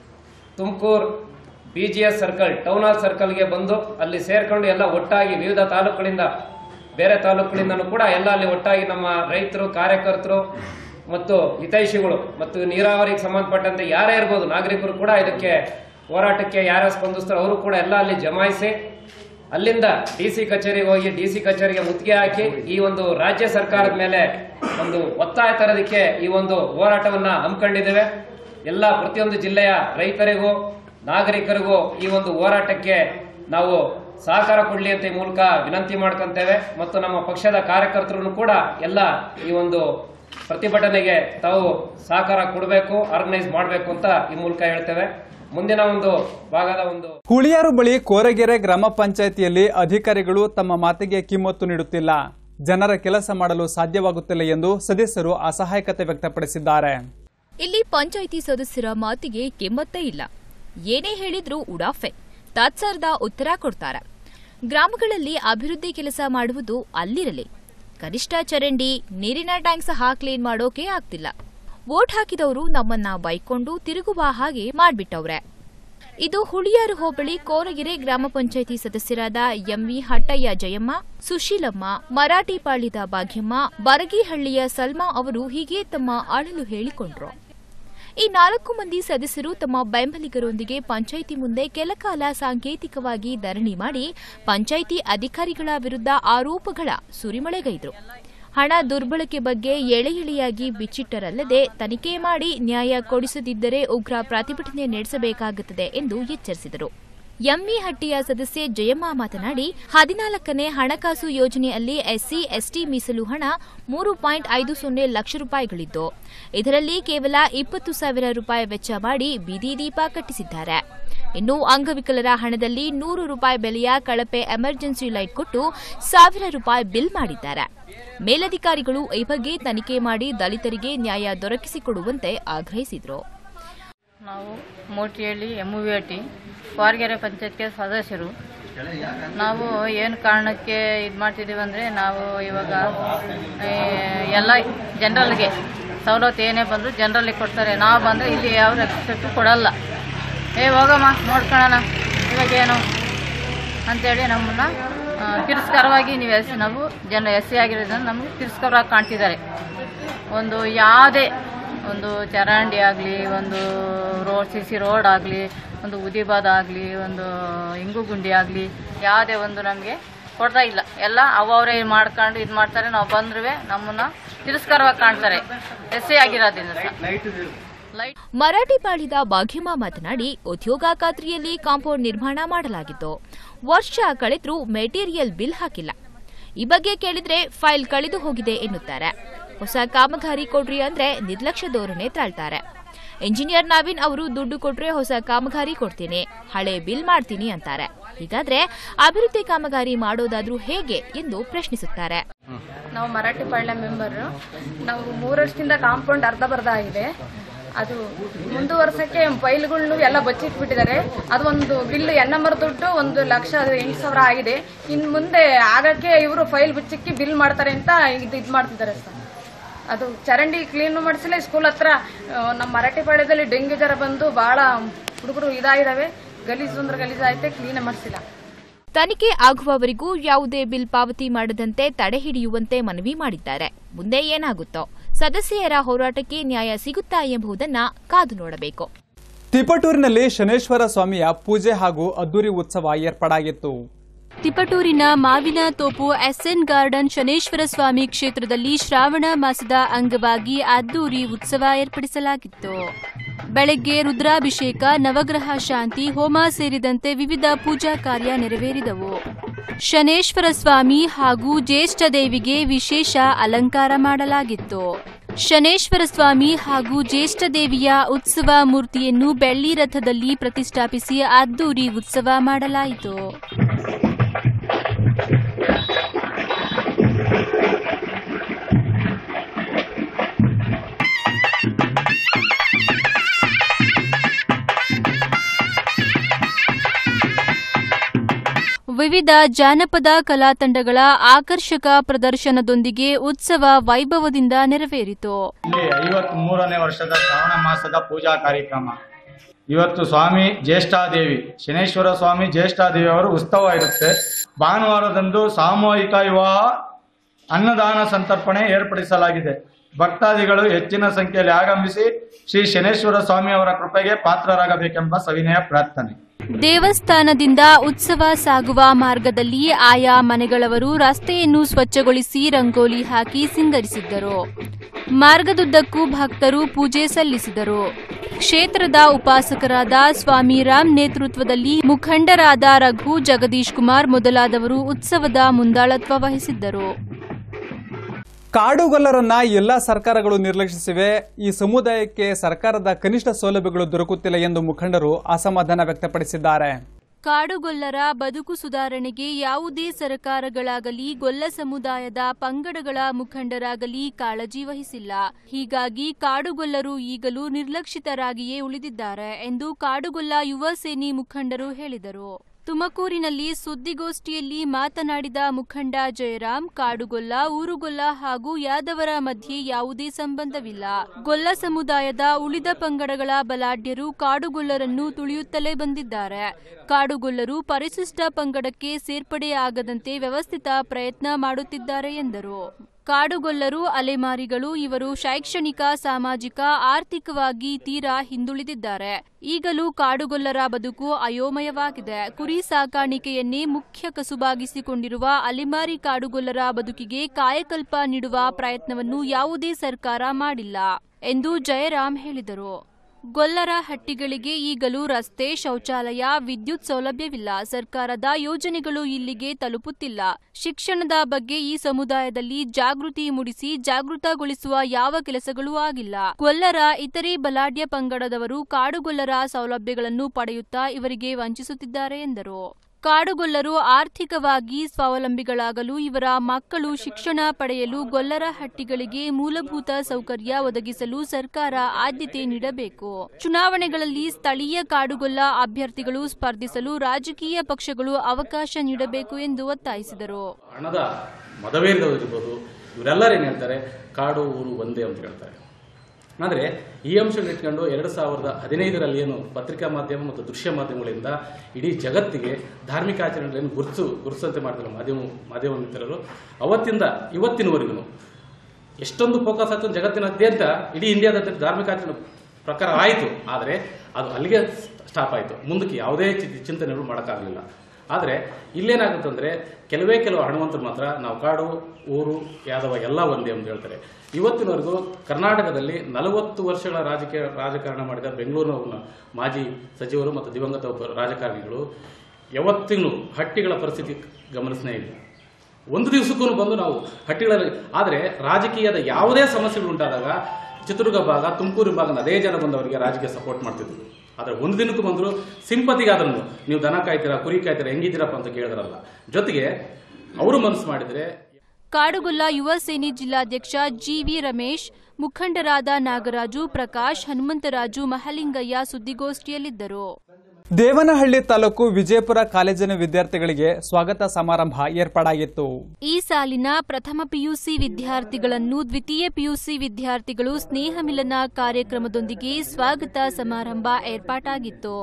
Tumakuru B G S circle town hall ಸರ್ಕಲ್ಗೆ ಬಂದು ಅಲ್ಲಿ ಸೇರ್ಕೊಂಡು ಎಲ್ಲ ಒಟ್ಟಾಗಿ ವಿವಿಧ ತಾಲೂಕುಗಳಿಂದ ಬೇರೆ ತಾಲೂಕುಗಳಿಂದನೂ ಕೂಡ ಎಲ್ಲ ಅಲ್ಲಿ ಒಟ್ಟಾಗಿ ನಮ್ಮ ರೈತರು ಕಾರ್ಯಕರ್ತರು ಮತ್ತು ಹಿತೈಷಿಗಳು ಮತ್ತು ನೀರಾವರಿಗೆ ಸಂಬಂಧಪಟ್ಟಂತೆ ಯಾರೇ ಇರ್ಬೋದು ನಾಗರಿಕರು ಕೂಡ ಇದಕ್ಕೆ ಹೋರಾಟಕ್ಕೆ ಯಾರ್ಯಾರು ಸ್ಪಂದಿಸ್ತಾರೋ ಅವರು ಕೂಡ ಎಲ್ಲ ಅಲ್ಲಿ ಜಮಾಯಿಸಿ ಅಲ್ಲಿಂದ ಡಿ ಸಿ ಕಚೇರಿಗೆ ಹೋಗಿ ಡಿ ಸಿ ಕಚೇರಿಗೆ ಮುತ್ತಿಗೆ ಹಾಕಿ ಈ ಒಂದು ರಾಜ್ಯ ಸರ್ಕಾರದ ಮೇಲೆ ಒಂದು ಒತ್ತಾಯ ತರೋದಕ್ಕೆ ಈ ಒಂದು ಹೋರಾಟವನ್ನ ಹಮ್ಮಿಕೊಂಡಿದ್ದೇವೆ ಎಲ್ಲ ಪ್ರತಿಯೊಂದು ಜಿಲ್ಲೆಯ ರೈತರಿಗೂ ನಾಗರಿಕರಿಗೂ ಈ ಒಂದು ಹೋರಾಟಕ್ಕೆ ನಾವು ಸಹಕಾರ ಕೊಡ್ಲಿ ಅಂತ ಈ ಮೂಲಕ ವಿನಂತಿ ಮಾಡ್ಕೊಂತೇವೆ ಮತ್ತು ನಮ್ಮ ಪಕ್ಷದ ಕಾರ್ಯಕರ್ತರು ಕೂಡ ಎಲ್ಲ ಈ ಒಂದು ಪ್ರತಿಭಟನೆಗೆ ತಾವು ಸಹಕಾರ ಕೊಡಬೇಕು ಆರ್ಗನೈಸ್ ಮಾಡಬೇಕು ಅಂತ ಈ ಮೂಲಕ ಹೇಳ್ತೇವೆ ಮುಂದಿನ ಒಂದು ಭಾಗದ ಒಂದು ಹುಳಿಯಾರು ಬಳಿ ಕೋರಗೆರೆ ಗ್ರಾಮ ಪಂಚಾಯಿತಿಯಲ್ಲಿ ಅಧಿಕಾರಿಗಳು ತಮ್ಮ ಮಾತಿಗೆ ಕಿಮ್ಮತ್ತು ನೀಡುತ್ತಿಲ್ಲ ಜನರ ಕೆಲಸ ಮಾಡಲು ಸಾಧ್ಯವಾಗುತ್ತಿಲ್ಲ ಎಂದು ಸದಸ್ಯರು ಅಸಹಾಯಕತೆ ವ್ಯಕ್ತಪಡಿಸಿದ್ದಾರೆ ಇಲ್ಲಿ ಪಂಚಾಯಿತಿ ಸದಸ್ಯರ ಮಾತಿಗೆ ಕೆಮ್ಮತ್ತೇ ಇಲ್ಲ ಏನೇ ಹೇಳಿದ್ರೂ ಉಡಾಫೆ ತಾತ್ಸಾರದ ಉತ್ತರ ಕೊಡ್ತಾರೆ ಗ್ರಾಮಗಳಲ್ಲಿ ಅಭಿವೃದ್ಧಿ ಕೆಲಸ ಮಾಡುವುದು ಅಲ್ಲಿರಲಿ ಕನಿಷ್ಠ ಚರಂಡಿ ನೀರಿನ ಟ್ಯಾಂಕ್ ಸಹ ಕ್ಲೀನ್ ಮಾಡೋಕೆ ಆಗ್ತಿಲ್ಲ ವೋಟ್ ಹಾಕಿದವರು ನಮ್ಮನ್ನ ಬೈಕೊಂಡು ತಿರುಗುವ ಹಾಗೆ ಮಾಡ್ಬಿಟ್ಟವ್ರೆ ಇದು ಹುಳಿಯಾರು ಹೋಬಳಿ ಕೋರಗೆರೆ ಗ್ರಾಮ ಪಂಚಾಯಿತಿ ಸದಸ್ಯರಾದ ಎಂವಿ ಹಟ್ಟಯ್ಯ ಜಯಮ್ಮ ಸುಶೀಲಮ್ಮ ಮರಾಠಿಪಾಳ್ಯದ ಭಾಗ್ಯಮ್ಮ ಬರಗಿಹಳ್ಳಿಯ ಸಲ್ಮಾ ಅವರು ಹೀಗೆ ತಮ್ಮ ಅಳಲು ಹೇಳಿಕೊಂಡ್ರು ಈ ನಾಲ್ಕು ಮಂದಿ ಸದಸ್ಯರು ತಮ್ಮ ಬೆಂಬಲಿಗರೊಂದಿಗೆ ಪಂಚಾಯಿತಿ ಮುಂದೆ ಕೆಲಕಾಲ ಸಾಂಕೇತಿಕವಾಗಿ ಧರಣಿ ಮಾಡಿ ಪಂಚಾಯಿತಿ ಅಧಿಕಾರಿಗಳ ವಿರುದ್ಧ ಆರೋಪಗಳ ಸುರಿಮಳೆಗೈದ್ರು ಹಣ ದುರ್ಬಳಕೆ ಬಗ್ಗೆ ಎಳೆ ಎಳೆಯಾಗಿ ಬಿಚ್ಚಿಟ್ಟರಲ್ಲದೆ ತನಿಖೆ ಮಾಡಿ ನ್ಯಾಯ ಕೊಡಿಸದಿದ್ದರೆ ಉಗ್ರ ಪ್ರತಿಭಟನೆ ನಡೆಸಬೇಕಾಗುತ್ತದೆ ಎಂದು ಎಚ್ಚರಿಸಿದರು ಎಂವಿ ಹಟ್ಟಿಯ ಸದಸ್ಯೆ ಜಯಮ್ಮ ಮಾತನಾಡಿ ಹದಿನಾಲ್ಕನೇ ಹಣಕಾಸು ಯೋಜನೆಯಲ್ಲಿ ಎಸ್ಸಿ ಎಸ್ಟಿ ಮೀಸಲು ಹಣ ಮೂರು ಪಾಯಿಂಟ್ ಐದು ಸೊನ್ನೆ ಲಕ್ಷ ರೂಪಾಯಿಗಳಿದ್ದು ಇದರಲ್ಲಿ ಕೇವಲ ಇಪ್ಪತ್ತು ಸಾವಿರ ರೂಪಾಯಿ ವೆಚ್ಚ ಮಾಡಿ ಬೀದಿ ದೀಪ ಕಟ್ಟಿಸಿದ್ದಾರೆ ಇನ್ನು ಅಂಗವಿಕಲರ ಹಣದಲ್ಲಿ ನೂರು ರೂಪಾಯಿ ಬೆಲೆಯ ಕಳಪೆ ಎಮರ್ಜೆನ್ಸಿ ಲೈಟ್ ಕೊಟ್ಟು ಸಾವಿರ ರೂಪಾಯಿ ಬಿಲ್ ಮಾಡಿದ್ದಾರೆ ಮೇಲಧಿಕಾರಿಗಳು ಈ ಬಗ್ಗೆ ತನಿಖೆ ಮಾಡಿ ದಲಿತರಿಗೆ ನ್ಯಾಯ ದೊರಕಿಸಿಕೊಡುವಂತೆ ಆಗ್ರಹಿಸಿದರು ನಾವು Motihalli M V T Varagere ಪಂಚಾಯತ್ಗೆ ಸದಸ್ಯರು ನಾವು ಏನು ಕಾರಣಕ್ಕೆ ಇದು ಮಾಡ್ತಿದ್ದೀವಿ ಅಂದರೆ ನಾವು ಇವಾಗ ಆ, ಎಲ್ಲ ಜನರಲ್ಗೆ ಸವಲತ್ತು ಏನೇ ಬಂದರೂ ಜನರಲ್ಲಿಗೆ ಕೊಡ್ತಾರೆ ನಾವು ಬಂದರೆ ಇಲ್ಲಿ ಯಾವ ರೆಸ್ಪೆಕ್ಟು ಕೊಡಲ್ಲ ಏ ಹೋಗಮ್ಮ ನೋಡ್ಕೊಳ್ಳೋಣ ಇವಾಗೇನು ಅಂತೇಳಿ ನಮ್ಮನ್ನು ತಿರಸ್ಕಾರವಾಗಿ ನೀವು ಎಸ್ ನಾವು ಜನ ಎಸ್ ಸಿ ಆಗಿರೋದ್ರಿಂದ ನಮಗೆ ತಿರಸ್ಕಾರವಾಗಿ ಕಾಣ್ತಿದ್ದಾರೆ ಒಂದು ಯಾವುದೇ ಒಂದು ಚರಂಡಿ ಆಗಲಿ ಒಂದು ರೋಡ್ ಸಿ ಸಿ ರೋಡ್ ಆಗಲಿ ಒಂದು ಉದಿಬಾದ ಆಗಲಿ ಒಂದು ಇಂಗು ಗುಂಡಿ ಆಗಲಿ ಯಾವುದೇ ಒಂದು ನಮಗೆ ಕೊಡ್ತಾ ಇಲ್ಲ ಎಲ್ಲ ಅವರೇ ಮಾಡ್ಕೊಂಡು ಇದು ಮಾಡ್ತಾರೆ ನಾವು ಬಂದ್ರೂ ನಮ್ಮನ್ನು ತಿರಸ್ಕಾರವಾಗಿ ಕಾಣ್ತಾರೆ ಎಸ್ ಸಿ ಆಗಿರೋದ್ರಿಂದ ಲೈಟ್ ಮರಾಠಿಪಾಳ್ಯದ ಭಾಗ್ಯಮ್ಮ ಮಾತನಾಡಿ ಉದ್ಯೋಗ ಖಾತ್ರಿಯಲ್ಲಿ ಕಾಂಪೌಂಡ್ ನಿರ್ಮಾಣ ಮಾಡಲಾಗಿತ್ತು ವರ್ಷ ಕಳೆದ್ರೂ ಮೆಟೀರಿಯಲ್ ಬಿಲ್ ಹಾಕಿಲ್ಲ ಈ ಬಗ್ಗೆ ಕೇಳಿದ್ರೆ ಫೈಲ್ ಕಳೆದು ಹೋಗಿದೆ ಎನ್ನುತ್ತಾರೆ ಹೊಸ ಕಾಮಗಾರಿ ಕೊಡ್ರಿ ಅಂದ್ರೆ ನಿರ್ಲಕ್ಷ್ಯ ಧೋರಣೆ ತಾಳ್ತಾರೆ ಇಂಜಿನಿಯರ್ ನವೀನ್ ಅವರು ದುಡ್ಡು ಕೊಟ್ರೆ ಹೊಸ ಕಾಮಗಾರಿ ಕೊಡ್ತೀನಿ ಹಳೆ ಬಿಲ್ ಮಾಡ್ತೀನಿ ಅಂತಾರೆ ಹೀಗಾದ್ರೆ ಅಭಿವೃದ್ಧಿ ಕಾಮಗಾರಿ ಮಾಡೋದಾದ್ರೂ ಹೇಗೆ ಎಂದು ಪ್ರಶ್ನಿಸುತ್ತಾರೆ ನಾವು ಮರಾಠಿ ಪಾಳ್ಯ ಮೆಂಬರು ನಾವು ಮೂರು ವರ್ಷದಿಂದ ಕಾಂಪೌಂಡ್ ಅರ್ಧ ಬರ್ಧ ಆಗಿದೆ ಅದು ಮುಂದುವರ್ಸಕ್ಕೆ ಫೈಲ್ಗಳ್ನು ಎಲ್ಲ ಬಚ್ಚಿಟ್ಬಿಟ್ಟಿದ್ದಾರೆ ಅದು ಒಂದು ಬಿಲ್ ಎನ್ ನಂಬರ್ ದುಡ್ಡು ಒಂದು ಲಕ್ಷ ಎಂಟು ಸಾವಿರ ಆಗಿದೆ ಇನ್ನು ಮುಂದೆ ಆಗಕ್ಕೆ ಇವರು ಫೈಲ್ ಬಿಚ್ಚಿಕ್ಕಿ ಬಿಲ್ ಮಾಡ್ತಾರೆ ಅಂತ ಇದು ಇದು ಮಾಡ್ತಿದ್ದಾರೆ ಸರ್ ಅದು ಚರಂಡಿ ಕ್ಲೀನು ಮಾಡಿಸಿಲ್ಲ ಸ್ಕೂಲ್ ಹತ್ರ ಆ, ನಮ್ಮ ಮರಾಠಿ ಪಾಳ್ಯದಲ್ಲಿ ಡೆಂಗ್ಯೂ ಜ್ವರ ಬಂದು ಭಾಳ ಹುಡುಗರು ಇದಾಗಿದ್ದಾವೆ ಗಲೀಜು ಅಂದ್ರೆ ಗಲೀಜಾಯ್ತೆ ಕ್ಲೀನೇ ಮಾಡಿಸಿಲ್ಲ ತನಿಖೆ ಆಗುವವರೆಗೂ ಯಾವುದೇ ಬಿಲ್ ಪಾವತಿ ಮಾಡದಂತೆ ತಡೆ ಹಿಡಿಯುವಂತೆ ಮನವಿ ಮಾಡಿದ್ದಾರೆ ಮುಂದೆ ಏನಾಗುತ್ತೋ ಸದಸ್ಯರ ಹೋರಾಟಕ್ಕೆ ನ್ಯಾಯ ಸಿಗುತ್ತಾ ಎಂಬುದನ್ನ ಕಾದು ನೋಡಬೇಕು ತಿಪಟೂರಿನಲ್ಲಿ ಶನೇಶ್ವರ ಸ್ವಾಮಿಯ ಪೂಜೆ ಹಾಗೂ ಅದ್ದೂರಿ ಉತ್ಸವ ಏರ್ಪಾಡಾಗಿತ್ತು ತಿಪಟೂರಿನ ಮಾವಿನ ತೋಪು ಎಸ್ಎನ್ ಗಾರ್ಡನ್ ಶನೇಶ್ವರ ಸ್ವಾಮಿ ಕ್ಷೇತ್ರದಲ್ಲಿ ಶ್ರಾವಣ ಮಾಸದ ಅಂಗವಾಗಿ ಅದ್ದೂರಿ ಉತ್ಸವ ಏರ್ಪಡಿಸಲಾಗಿತ್ತು ಬೆಳಗ್ಗೆ ರುದ್ರಾಭಿಷೇಕ ನವಗ್ರಹ ಶಾಂತಿ ಹೋಮ ಸೇರಿದಂತೆ ವಿವಿಧ ಪೂಜಾ ಕಾರ್ಯ ನೆರವೇರಿದವು ಶನೇಶ್ವರ ಸ್ವಾಮಿ ಹಾಗೂ ಜ್ಯೇಷ್ಠ ದೇವಿಗೆ ವಿಶೇಷ ಅಲಂಕಾರ ಮಾಡಲಾಗಿತ್ತು ಶನೇಶ್ವರ ಸ್ವಾಮಿ ಹಾಗೂ ಜ್ಯೇಷ್ಠ ದೇವಿಯ ಉತ್ಸವ ಮೂರ್ತಿಯನ್ನು ಬೆಳ್ಳಿ ರಥದಲ್ಲಿ ಪ್ರತಿಷ್ಠಾಪಿಸಿ ಅದ್ದೂರಿ ಉತ್ಸವ ಮಾಡಲಾಯಿತು ವಿವಿಧ ಜಾನಪದ ಕಲಾ ತಂಡಗಳ ಆಕರ್ಷಕ ಪ್ರದರ್ಶನದೊಂದಿಗೆ ಉತ್ಸವ ವೈಭವದಿಂದ ನೆರವೇರಿತು ಇಲ್ಲಿ ಐವತ್ತ್ ಮೂರನೇ ವರ್ಷದ ಶ್ರಾವಣ ಮಾಸದ ಪೂಜಾ ಕಾರ್ಯಕ್ರಮ ಇವತ್ತು ಸ್ವಾಮಿ ಜ್ಯೇಷ್ಠಾದೇವಿ ಶನೇಶ್ವರ ಸ್ವಾಮಿ ಜ್ಯೇಷ್ಠಾದೇವಿ ಅವರು ಉತ್ಸವ ಇರುತ್ತೆ ಭಾನುವಾರದಂದು ಸಾಮೂಹಿಕ ವಿವಾಹ ಅನ್ನದಾನ ಸಂತರ್ಪಣೆ ಏರ್ಪಡಿಸಲಾಗಿದೆ ಭಕ್ತಾದಿಗಳು ಹೆಚ್ಚಿನ ಸಂಖ್ಯೆಯಲ್ಲಿ ಆಗಮಿಸಿ ಶ್ರೀ ಶನೇಶ್ವರ ಸ್ವಾಮಿ ಅವರ ಕೃಪೆಗೆ ಪಾತ್ರರಾಗಬೇಕೆಂಬ ಸವಿನಯ ಪ್ರಾರ್ಥನೆ ದೇವಸ್ಥಾನದಿಂದ ಉತ್ಸವ ಸಾಗುವ ಮಾರ್ಗದಲ್ಲಿ ಆಯಾ ಮನೆಗಳವರು ರಸ್ತೆಯನ್ನು ಸ್ವಚ್ಛಗೊಳಿಸಿ ರಂಗೋಲಿ ಹಾಕಿ ಸಿಂಗರಿಸಿದ್ದರು ಮಾರ್ಗದುದ್ದಕ್ಕೂ ಭಕ್ತರು ಪೂಜೆ ಸಲ್ಲಿಸಿದರು ಕ್ಷೇತ್ರದ ಉಪಾಸಕರಾದ ಸ್ವಾಮಿ ರಾಮ್ ನೇತೃತ್ವದಲ್ಲಿ ಮುಖಂಡರಾದ ರಘು ಜಗದೀಶ್ ಕುಮಾರ್ ಮೊದಲಾದವರು ಉತ್ಸವದ ಮುಂದಾಳತ್ವ ವಹಿಸಿದ್ದರು ಕಾಡುಗೊಲ್ಲರನ್ನ ಎಲ್ಲಾ ಸರ್ಕಾರಗಳು ನಿರ್ಲಕ್ಷಿಸಿವೆ ಈ ಸಮುದಾಯಕ್ಕೆ ಸರ್ಕಾರದ ಕನಿಷ್ಠ ಸೌಲಭ್ಯಗಳು ದೊರಕುತ್ತಿಲ್ಲ ಎಂದು ಮುಖಂಡರು ಅಸಮಾಧಾನ ವ್ಯಕ್ತಪಡಿಸಿದ್ದಾರೆ ಕಾಡುಗೊಲ್ಲರ ಬದುಕು ಸುಧಾರಣೆಗೆ ಯಾವುದೇ ಸರ್ಕಾರಗಳಾಗಲಿ ಗೊಲ್ಲ ಸಮುದಾಯದ ಪಂಗಡಗಳ ಮುಖಂಡರಾಗಲಿ ಕಾಳಜಿ ವಹಿಸಿಲ್ಲ ಹೀಗಾಗಿ ಕಾಡುಗೊಲ್ಲರು ಈಗಲೂ ನಿರ್ಲಕ್ಷಿತರಾಗಿಯೇ ಉಳಿದಿದ್ದಾರೆ ಎಂದು ಕಾಡುಗೊಲ್ಲ ಯುವ ಸೇನೆ ಮುಖಂಡರು ಹೇಳಿದರು ತುಮಕೂರಿನಲ್ಲಿ ಸುದ್ದಿಗೋಷ್ಠಿಯಲ್ಲಿ ಮಾತನಾಡಿದ ಮುಖಂಡ ಜಯರಾಮ್ ಕಾಡುಗೊಲ್ಲ ಊರುಗೊಲ್ಲ ಹಾಗೂ ಯಾದವರ ಮಧ್ಯೆ ಯಾವುದೇ ಸಂಬಂಧವಿಲ್ಲ ಗೊಲ್ಲ ಸಮುದಾಯದ ಉಳಿದ ಪಂಗಡಗಳ ಬಲಾಢ್ಯರು ಕಾಡುಗೊಲ್ಲರನ್ನು ತುಳಿಯುತ್ತಲೇ ಬಂದಿದ್ದಾರೆ ಕಾಡುಗೊಲ್ಲರು ಪರಿಶಿಷ್ಟ ಪಂಗಡಕ್ಕೆ ಸೇರ್ಪಡೆಯಾಗದಂತೆ ವ್ಯವಸ್ಥಿತ ಪ್ರಯತ್ನ ಮಾಡುತ್ತಿದ್ದಾರೆ ಎಂದರು ಕಾಡುಗೊಲ್ಲರು ಅಲೆಮಾರಿಗಳು ಇವರು ಶೈಕ್ಷಣಿಕ ಸಾಮಾಜಿಕ ಆರ್ಥಿಕವಾಗಿ ತೀರಾ ಹಿಂದುಳಿದಿದ್ದಾರೆ ಈಗಲೂ ಕಾಡುಗೊಲ್ಲರ ಬದುಕು ಅಯೋಮಯವಾಗಿದೆ ಕುರಿ ಸಾಕಾಣಿಕೆಯನ್ನೇ ಮುಖ್ಯ ಕಸುಬಾಗಿಸಿಕೊಂಡಿರುವ ಅಲೆಮಾರಿ ಕಾಡುಗೊಲ್ಲರ ಬದುಕಿಗೆ ಕಾಯಕಲ್ಪ ನೀಡುವ ಪ್ರಯತ್ನವನ್ನು ಯಾವುದೇ ಸರ್ಕಾರ ಮಾಡಿಲ್ಲ ಎಂದು ಜಯರಾಮ್ ಹೇಳಿದರು ಗೊಲ್ಲರ ಹಟ್ಟಿಗಳಿಗೆ ಈಗಲೂ ರಸ್ತೆ ಶೌಚಾಲಯ ವಿದ್ಯುತ್ ಸೌಲಭ್ಯವಿಲ್ಲ ಸರ್ಕಾರದ ಯೋಜನೆಗಳು ಇಲ್ಲಿಗೆ ತಲುಪುತ್ತಿಲ್ಲ ಶಿಕ್ಷಣದ ಬಗ್ಗೆ ಈ ಸಮುದಾಯದಲ್ಲಿ ಜಾಗೃತಿ ಮೂಡಿಸಿ ಜಾಗೃತಗೊಳಿಸುವ ಯಾವ ಕೆಲಸಗಳೂ ಆಗಿಲ್ಲ ಗೊಲ್ಲರ ಇತರೆ ಬಲಾಢ್ಯ ಪಂಗಡದವರು ಕಾಡುಗೊಲ್ಲರ ಸೌಲಭ್ಯಗಳನ್ನು ಪಡೆಯುತ್ತಾ ಇವರಿಗೆ ವಂಚಿಸುತ್ತಿದ್ದಾರೆ ಎಂದರು ಕಾಡುಗೊಲ್ಲರು ಆರ್ಥಿಕವಾಗಿ ಸ್ವಾವಲಂಬಿಗಳಾಗಲು ಇವರ ಮಕ್ಕಳು ಶಿಕ್ಷಣ ಪಡೆಯಲು ಗೊಲ್ಲರ ಹಟ್ಟಿಗಳಿಗೆ ಮೂಲಭೂತ ಸೌಕರ್ಯ ಒದಗಿಸಲು ಸರ್ಕಾರ ಆದ್ಯತೆ ನೀಡಬೇಕು ಚುನಾವಣೆಗಳಲ್ಲಿ ಸ್ಥಳೀಯ ಕಾಡುಗೊಲ್ಲ ಅಭ್ಯರ್ಥಿಗಳು ಸ್ಪರ್ಧಿಸಲು ರಾಜಕೀಯ ಪಕ್ಷಗಳು ಅವಕಾಶ ನೀಡಬೇಕು ಎಂದು ಒತ್ತಾಯಿಸಿದರು ಹಣದ ಮದವೇರಿದವರು ಇರ್ಬೋದು ಇವರೆಲ್ಲರೂ ಏನು ಹೇಳ್ತಾರೆ ಕಾಡು ಊರು ಒಂದೇ ಅಂತ ಹೇಳ್ತಾರೆ ಆದರೆ ಈ ಅಂಶಗಳು ಇಟ್ಕೊಂಡು ಎರಡು ಸಾವಿರದ ಹದಿನೈದರಲ್ಲಿ ಏನು ಪತ್ರಿಕಾ ಮಾಧ್ಯಮ ಮತ್ತು ದೃಶ್ಯ ಮಾಧ್ಯಮಗಳಿಂದ ಇಡೀ ಜಗತ್ತಿಗೆ ಧಾರ್ಮಿಕ ಆಚರಣೆಗಳನ್ನು ಗುರುತು ಗುರುತಿಸಂತೆ ಮಾಡ್ತಾರೆ ಮಾಧ್ಯಮ ಮಾಧ್ಯಮ ಮಿತ್ರರು ಅವತ್ತಿಂದ ಇವತ್ತಿನವರೆಗೂ ಎಷ್ಟೊಂದು ಫೋಕಸ್ ಆಯ್ತು ಜಗತ್ತಿನಾದ್ಯಂತ ಇಡೀ ಇಂಡಿಯಾದ ಧಾರ್ಮಿಕ ಆಚರಣೆ ಪ್ರಕಾರ ಆಯಿತು ಆದರೆ ಅದು ಅಲ್ಲಿಗೆ ಸ್ಟಾಪ್ ಆಯಿತು ಮುಂದಕ್ಕೆ ಯಾವುದೇ ಚಿ- ಚಿಂತನೆಗಳು ಮಾಡೋಕ್ಕಾಗಲಿಲ್ಲ ಆದರೆ ಇಲ್ಲೇನಾಗುತ್ತಂದ್ರೆ ಕೆಲವೇ ಕೆಲವು ಹಣವಂತರು ಮಾತ್ರ ನಾವು ಕಾಡು ಊರು ಯಾದವ ಎಲ್ಲ ಒಂದೇ ಅಂತ ಹೇಳ್ತಾರೆ ಇವತ್ತಿನವರೆಗೂ ಕರ್ನಾಟಕದಲ್ಲಿ ನಲವತ್ತು ವರ್ಷಗಳ ರಾಜಕೀಯ ರಾಜಕಾರಣ ಮಾಡಿದ ಬೆಂಗಳೂರಿನ ಮಾಜಿ ಸಚಿವರು ಮತ್ತು ದಿವಂಗತ ಒಬ್ಬ ರಾಜಕಾರಣಿಗಳು ಯಾವತ್ತಿಗೂ ಹಟ್ಟಿಗಳ ಪರಿಸ್ಥಿತಿ ಗಮನಿಸನೇ ಇಲ್ಲ ಒಂದು ದಿವಸಕ್ಕೂ ಬಂದು ನಾವು ಹಟ್ಟಿಗಳಲ್ಲಿ ಆದರೆ ರಾಜಕೀಯದ ಯಾವುದೇ ಸಮಸ್ಯೆಗಳು ಉಂಟಾದಾಗ ಚಿತ್ರದುರ್ಗ ಭಾಗ ತುಮಕೂರು ಭಾಗದ ಅದೇ ಜನ ಬಂದವರಿಗೆ ರಾಜಕೀಯ ಸಪೋರ್ಟ್ ಮಾಡ್ತಿದ್ರು ಆದರೆ ಒಂದು ದಿನಕ್ಕೂ ಬಂದರು ಸಿಂಪತಿಗಾದ್ರೂ ನೀವು ದನ ಕಾಯ್ತೀರಾ ಕುರಿ ಕಾಯ್ತೀರಾ ಹೆಂಗಿದ್ದೀರಪ್ಪ ಅಂತ ಕೇಳಿದ್ರಲ್ಲ ಜೊತೆಗೆ ಅವರು ಮನಸ್ಸು ಮಾಡಿದರೆ ಕಾಡುಗೊಲ್ಲ ಯುವ ಸೇನೆ ಜಿಲ್ಲಾಧ್ಯಕ್ಷ ಜಿವಿ ರಮೇಶ್ ಮುಖಂಡರಾದ ನಾಗರಾಜು ಪ್ರಕಾಶ್ ಹನುಮಂತರಾಜು ಮಹಲಿಂಗಯ್ಯ ಸುದ್ದಿಗೋಷ್ಠಿಯಲ್ಲಿದ್ದರು ದೇವನಹಳ್ಳಿ ತಾಲೂಕು ವಿಜಯಪುರ ಕಾಲೇಜಿನ ವಿದ್ಯಾರ್ಥಿಗಳಿಗೆ ಸ್ವಾಗತ ಸಮಾರಂಭ ಏರ್ಪಾಡಾಗಿತ್ತು ಈ ಸಾಲಿನ ಪ್ರಥಮ ಪಿಯುಸಿ ವಿದ್ಯಾರ್ಥಿಗಳನ್ನು ದ್ವಿತೀಯ ಪಿಯುಸಿ ವಿದ್ಯಾರ್ಥಿಗಳು ಸ್ನೇಹ ಮಿಲನ ಕಾರ್ಯಕ್ರಮದೊಂದಿಗೆ ಸ್ವಾಗತ ಸಮಾರಂಭ ಏರ್ಪಾಟಾಗಿತ್ತು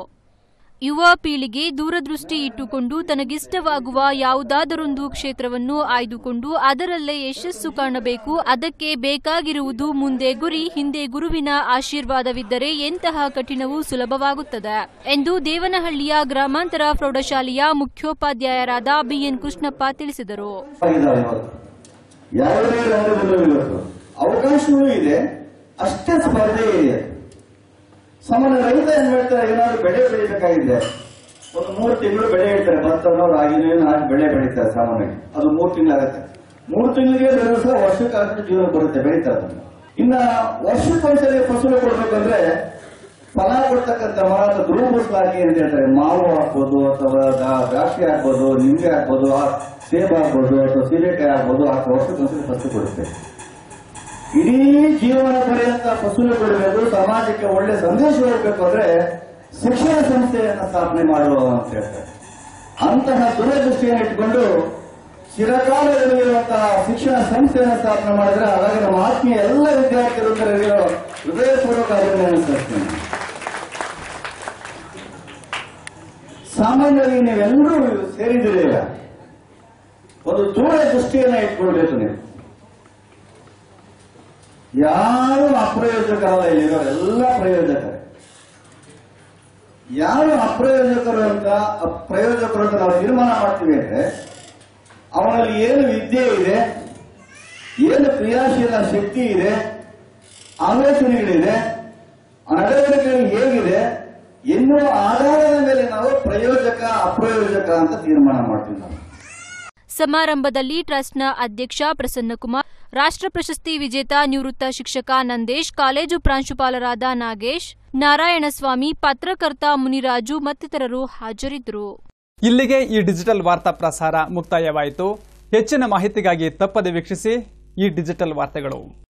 ಯುವ ಪೀಳಿಗೆ ದೂರದೃಷ್ಟಿ ಇಟ್ಟುಕೊಂಡು ತನಗಿಷ್ಟವಾಗುವ ಯಾವುದಾದರೊಂದು ಕ್ಷೇತ್ರವನ್ನು ಆಯ್ದುಕೊಂಡು ಅದರಲ್ಲೇ ಯಶಸ್ಸು ಕಾಣಬೇಕು ಅದಕ್ಕೆ ಬೇಕಾಗಿರುವುದು ಮುಂದೆ ಗುರಿ ಹಿಂದೆ ಗುರುವಿನ ಆಶೀರ್ವಾದವಿದ್ದರೆ ಎಂತಹ ಕಠಿಣವೂ ಸುಲಭವಾಗುತ್ತದೆ ಎಂದು ದೇವನಹಳ್ಳಿಯ ಗ್ರಾಮಾಂತರ ಪ್ರೌಢಶಾಲೆಯ ಮುಖ್ಯೋಪಾಧ್ಯಾಯರಾದ ಬಿಎನ್ ಕೃಷ್ಣಪ್ಪ ತಿಳಿಸಿದರು ಆಗಿದ್ದಾರೆ ಇವತ್ತು ಯಾವುದೇ ರಂಗದಲ್ಲೂ ಇವತ್ತು ಅವಕಾಶವೂ ಇದೆ ಅಷ್ಟೇ ಸ್ಪರ್ಧೆ ಇದೆ ಸಾಮಾನ್ಯ ರೈತ ಏನ್ ಮಾಡ್ತಾರೆ ಏನಾದ್ರು ಬೆಳೆ ಬೆಳಿಬೇಕಾಗಿದೆ ಒಂದು ಮೂರು ತಿಂಗಳು ಬೆಳೆ ಇಡ್ತಾರೆ ಭತ್ತನೋ ರಾಗಿನೋ ಏನೋ ಹಾಕಿ ಬೆಳೆ ಬೆಳೀತಾರೆ ಸಾಮಾನ್ಯವಾಗಿ ಅದು ಮೂರು ತಿಂಗಳಾಗುತ್ತೆ ಮೂರು ತಿಂಗಳಿಗೆ ಬೆಳೆಸ ವರ್ಷಕ್ಕಾದ್ರೂ ಜೀವನ ಬರುತ್ತೆ ಬೆಳೀತಾರೆ ಅದನ್ನ. ಇನ್ನ ವರ್ಷಕ್ಕೊಂದ್ಸರಿ ಫಸಲು ಕೊಡ್ಬೇಕಂದ್ರೆ ಫಲ ಕೊಡ್ತಕ್ಕಂಥ ಮರ ಅಥವಾ ಧ್ರುವಬುಸ್ಲಾಗಿ ಅಂತ ಹೇಳ್ತಾರೆ ಮಾವು ಹಾಕ್ಬೋದು ಅಥವಾ ದಾ- ದ್ರಾಕ್ಷಿ ಹಾಕ್ಬೋದು ನಿಂಬೆ ಹಾಕ್ಬೋದು ಆ ಸೇಬು ಹಾಕ್ಬೋದು ಅಥವಾ ಸೀಬೆಕಾಯಿ ಹಾಕ್ಬೋದು ಆ ವರ್ಷಕ್ಕೊಂದ್ಸರಿ ಫಸಲು ಕೊಡುತ್ತೆ ಇಡೀ ಜೀವನ ಪರ್ಯಂತ ಫಸಲು ಕೊಡಬೇಕು ಸಮಾಜಕ್ಕೆ ಒಳ್ಳೆ ಸಂದೇಶ ಹೋಗ್ಬೇಕು ಅಂದ್ರೆ ಶಿಕ್ಷಣ ಸಂಸ್ಥೆಯನ್ನ ಸ್ಥಾಪನೆ ಮಾಡುವ ಅಂತ ಹೇಳ್ತಾರೆ ಅಂತಹ ದೂರದೃಷ್ಟಿಯನ್ನು ಇಟ್ಕೊಂಡು ಚಿರಕಾಲ ಇರುವಂತಹ ಶಿಕ್ಷಣ ಸಂಸ್ಥೆಯನ್ನು ಸ್ಥಾಪನೆ ಮಾಡಿದ್ರೆ ಅವಾಗ ನಮ್ಮ ಆತ್ಮೀಯ ಎಲ್ಲ ವಿದ್ಯಾರ್ಥಿಗಳು ಹೃದಯಪೂರ್ವಕ ಅಭಿನಂದನೆ ಸಲ್ಲಿಸ್ತೇನೆ ಸಾಮಾನ್ಯವಾಗಿ ನೀವೆಲ್ಲರೂ ಸೇರಿದ್ದೀರಿ ಈಗ ಒಂದು ದೂರ ದೃಷ್ಟಿಯನ್ನ ಇಟ್ಕೊಳ್ಬೇಕು ನೀವು ಯಾರು ಅಪ್ರಯೋಜಕರಲ್ಲ ಇಲ್ಲಿರೋರೆಲ್ಲ ಪ್ರಯೋಜಕರೇ ಯಾರು ಅಪ್ರಯೋಜಕರು ಅಂತ ಪ್ರಯೋಜಕರು ಅಂತ ನಾವು ತೀರ್ಮಾನ ಮಾಡ್ತೀವಿ ಅಂದ್ರೆ ಅವನಲ್ಲಿ ಏನು ವಿದ್ಯೆ ಇದೆ ಏನು ಕ್ರಿಯಾಶೀಲ ಶಕ್ತಿ ಇದೆ ಆಲೋಚನೆಗಳಿದೆ ನಡವಳಿಕೆಗಳು ಹೇಗಿದೆ ಎನ್ನುವ ಆಧಾರದ ಮೇಲೆ ನಾವು ಪ್ರಯೋಜಕ ಅಪ್ರಯೋಜಕ ಅಂತ ತೀರ್ಮಾನ ಮಾಡ್ತೀವಿ ನಾವು ಸಮಾರಂಭದಲ್ಲಿ ಟ್ರಸ್ಟ್ನ ಅಧ್ಯಕ್ಷ ಪ್ರಸನ್ನಕುಮಾರ್ ರಾಷ್ಟ್ರ ಪ್ರಶಸ್ತಿ ವಿಜೇತ ನಿವೃತ್ತ ಶಿಕ್ಷಕ ನಂದೇಶ್ ಕಾಲೇಜು ಪ್ರಾಂಶುಪಾಲರಾದ ನಾಗೇಶ್ ನಾರಾಯಣಸ್ವಾಮಿ ಪತ್ರಕರ್ತ ಮುನಿರಾಜು ಮತ್ತಿತರರು ಹಾಜರಿದ್ದರು ಇಲ್ಲಿಗೆ ಈ ಡಿಜಿಟಲ್ ವಾರ್ತಾ ಪ್ರಸಾರ ಮುಕ್ತಾಯವಾಯಿತು ಹೆಚ್ಚಿನ ಮಾಹಿತಿಗಾಗಿ ತಪ್ಪದೆ ವೀಕ್ಷಿಸಿ ಈ ಡಿಜಿಟಲ್ ವಾರ್ತೆಗಳು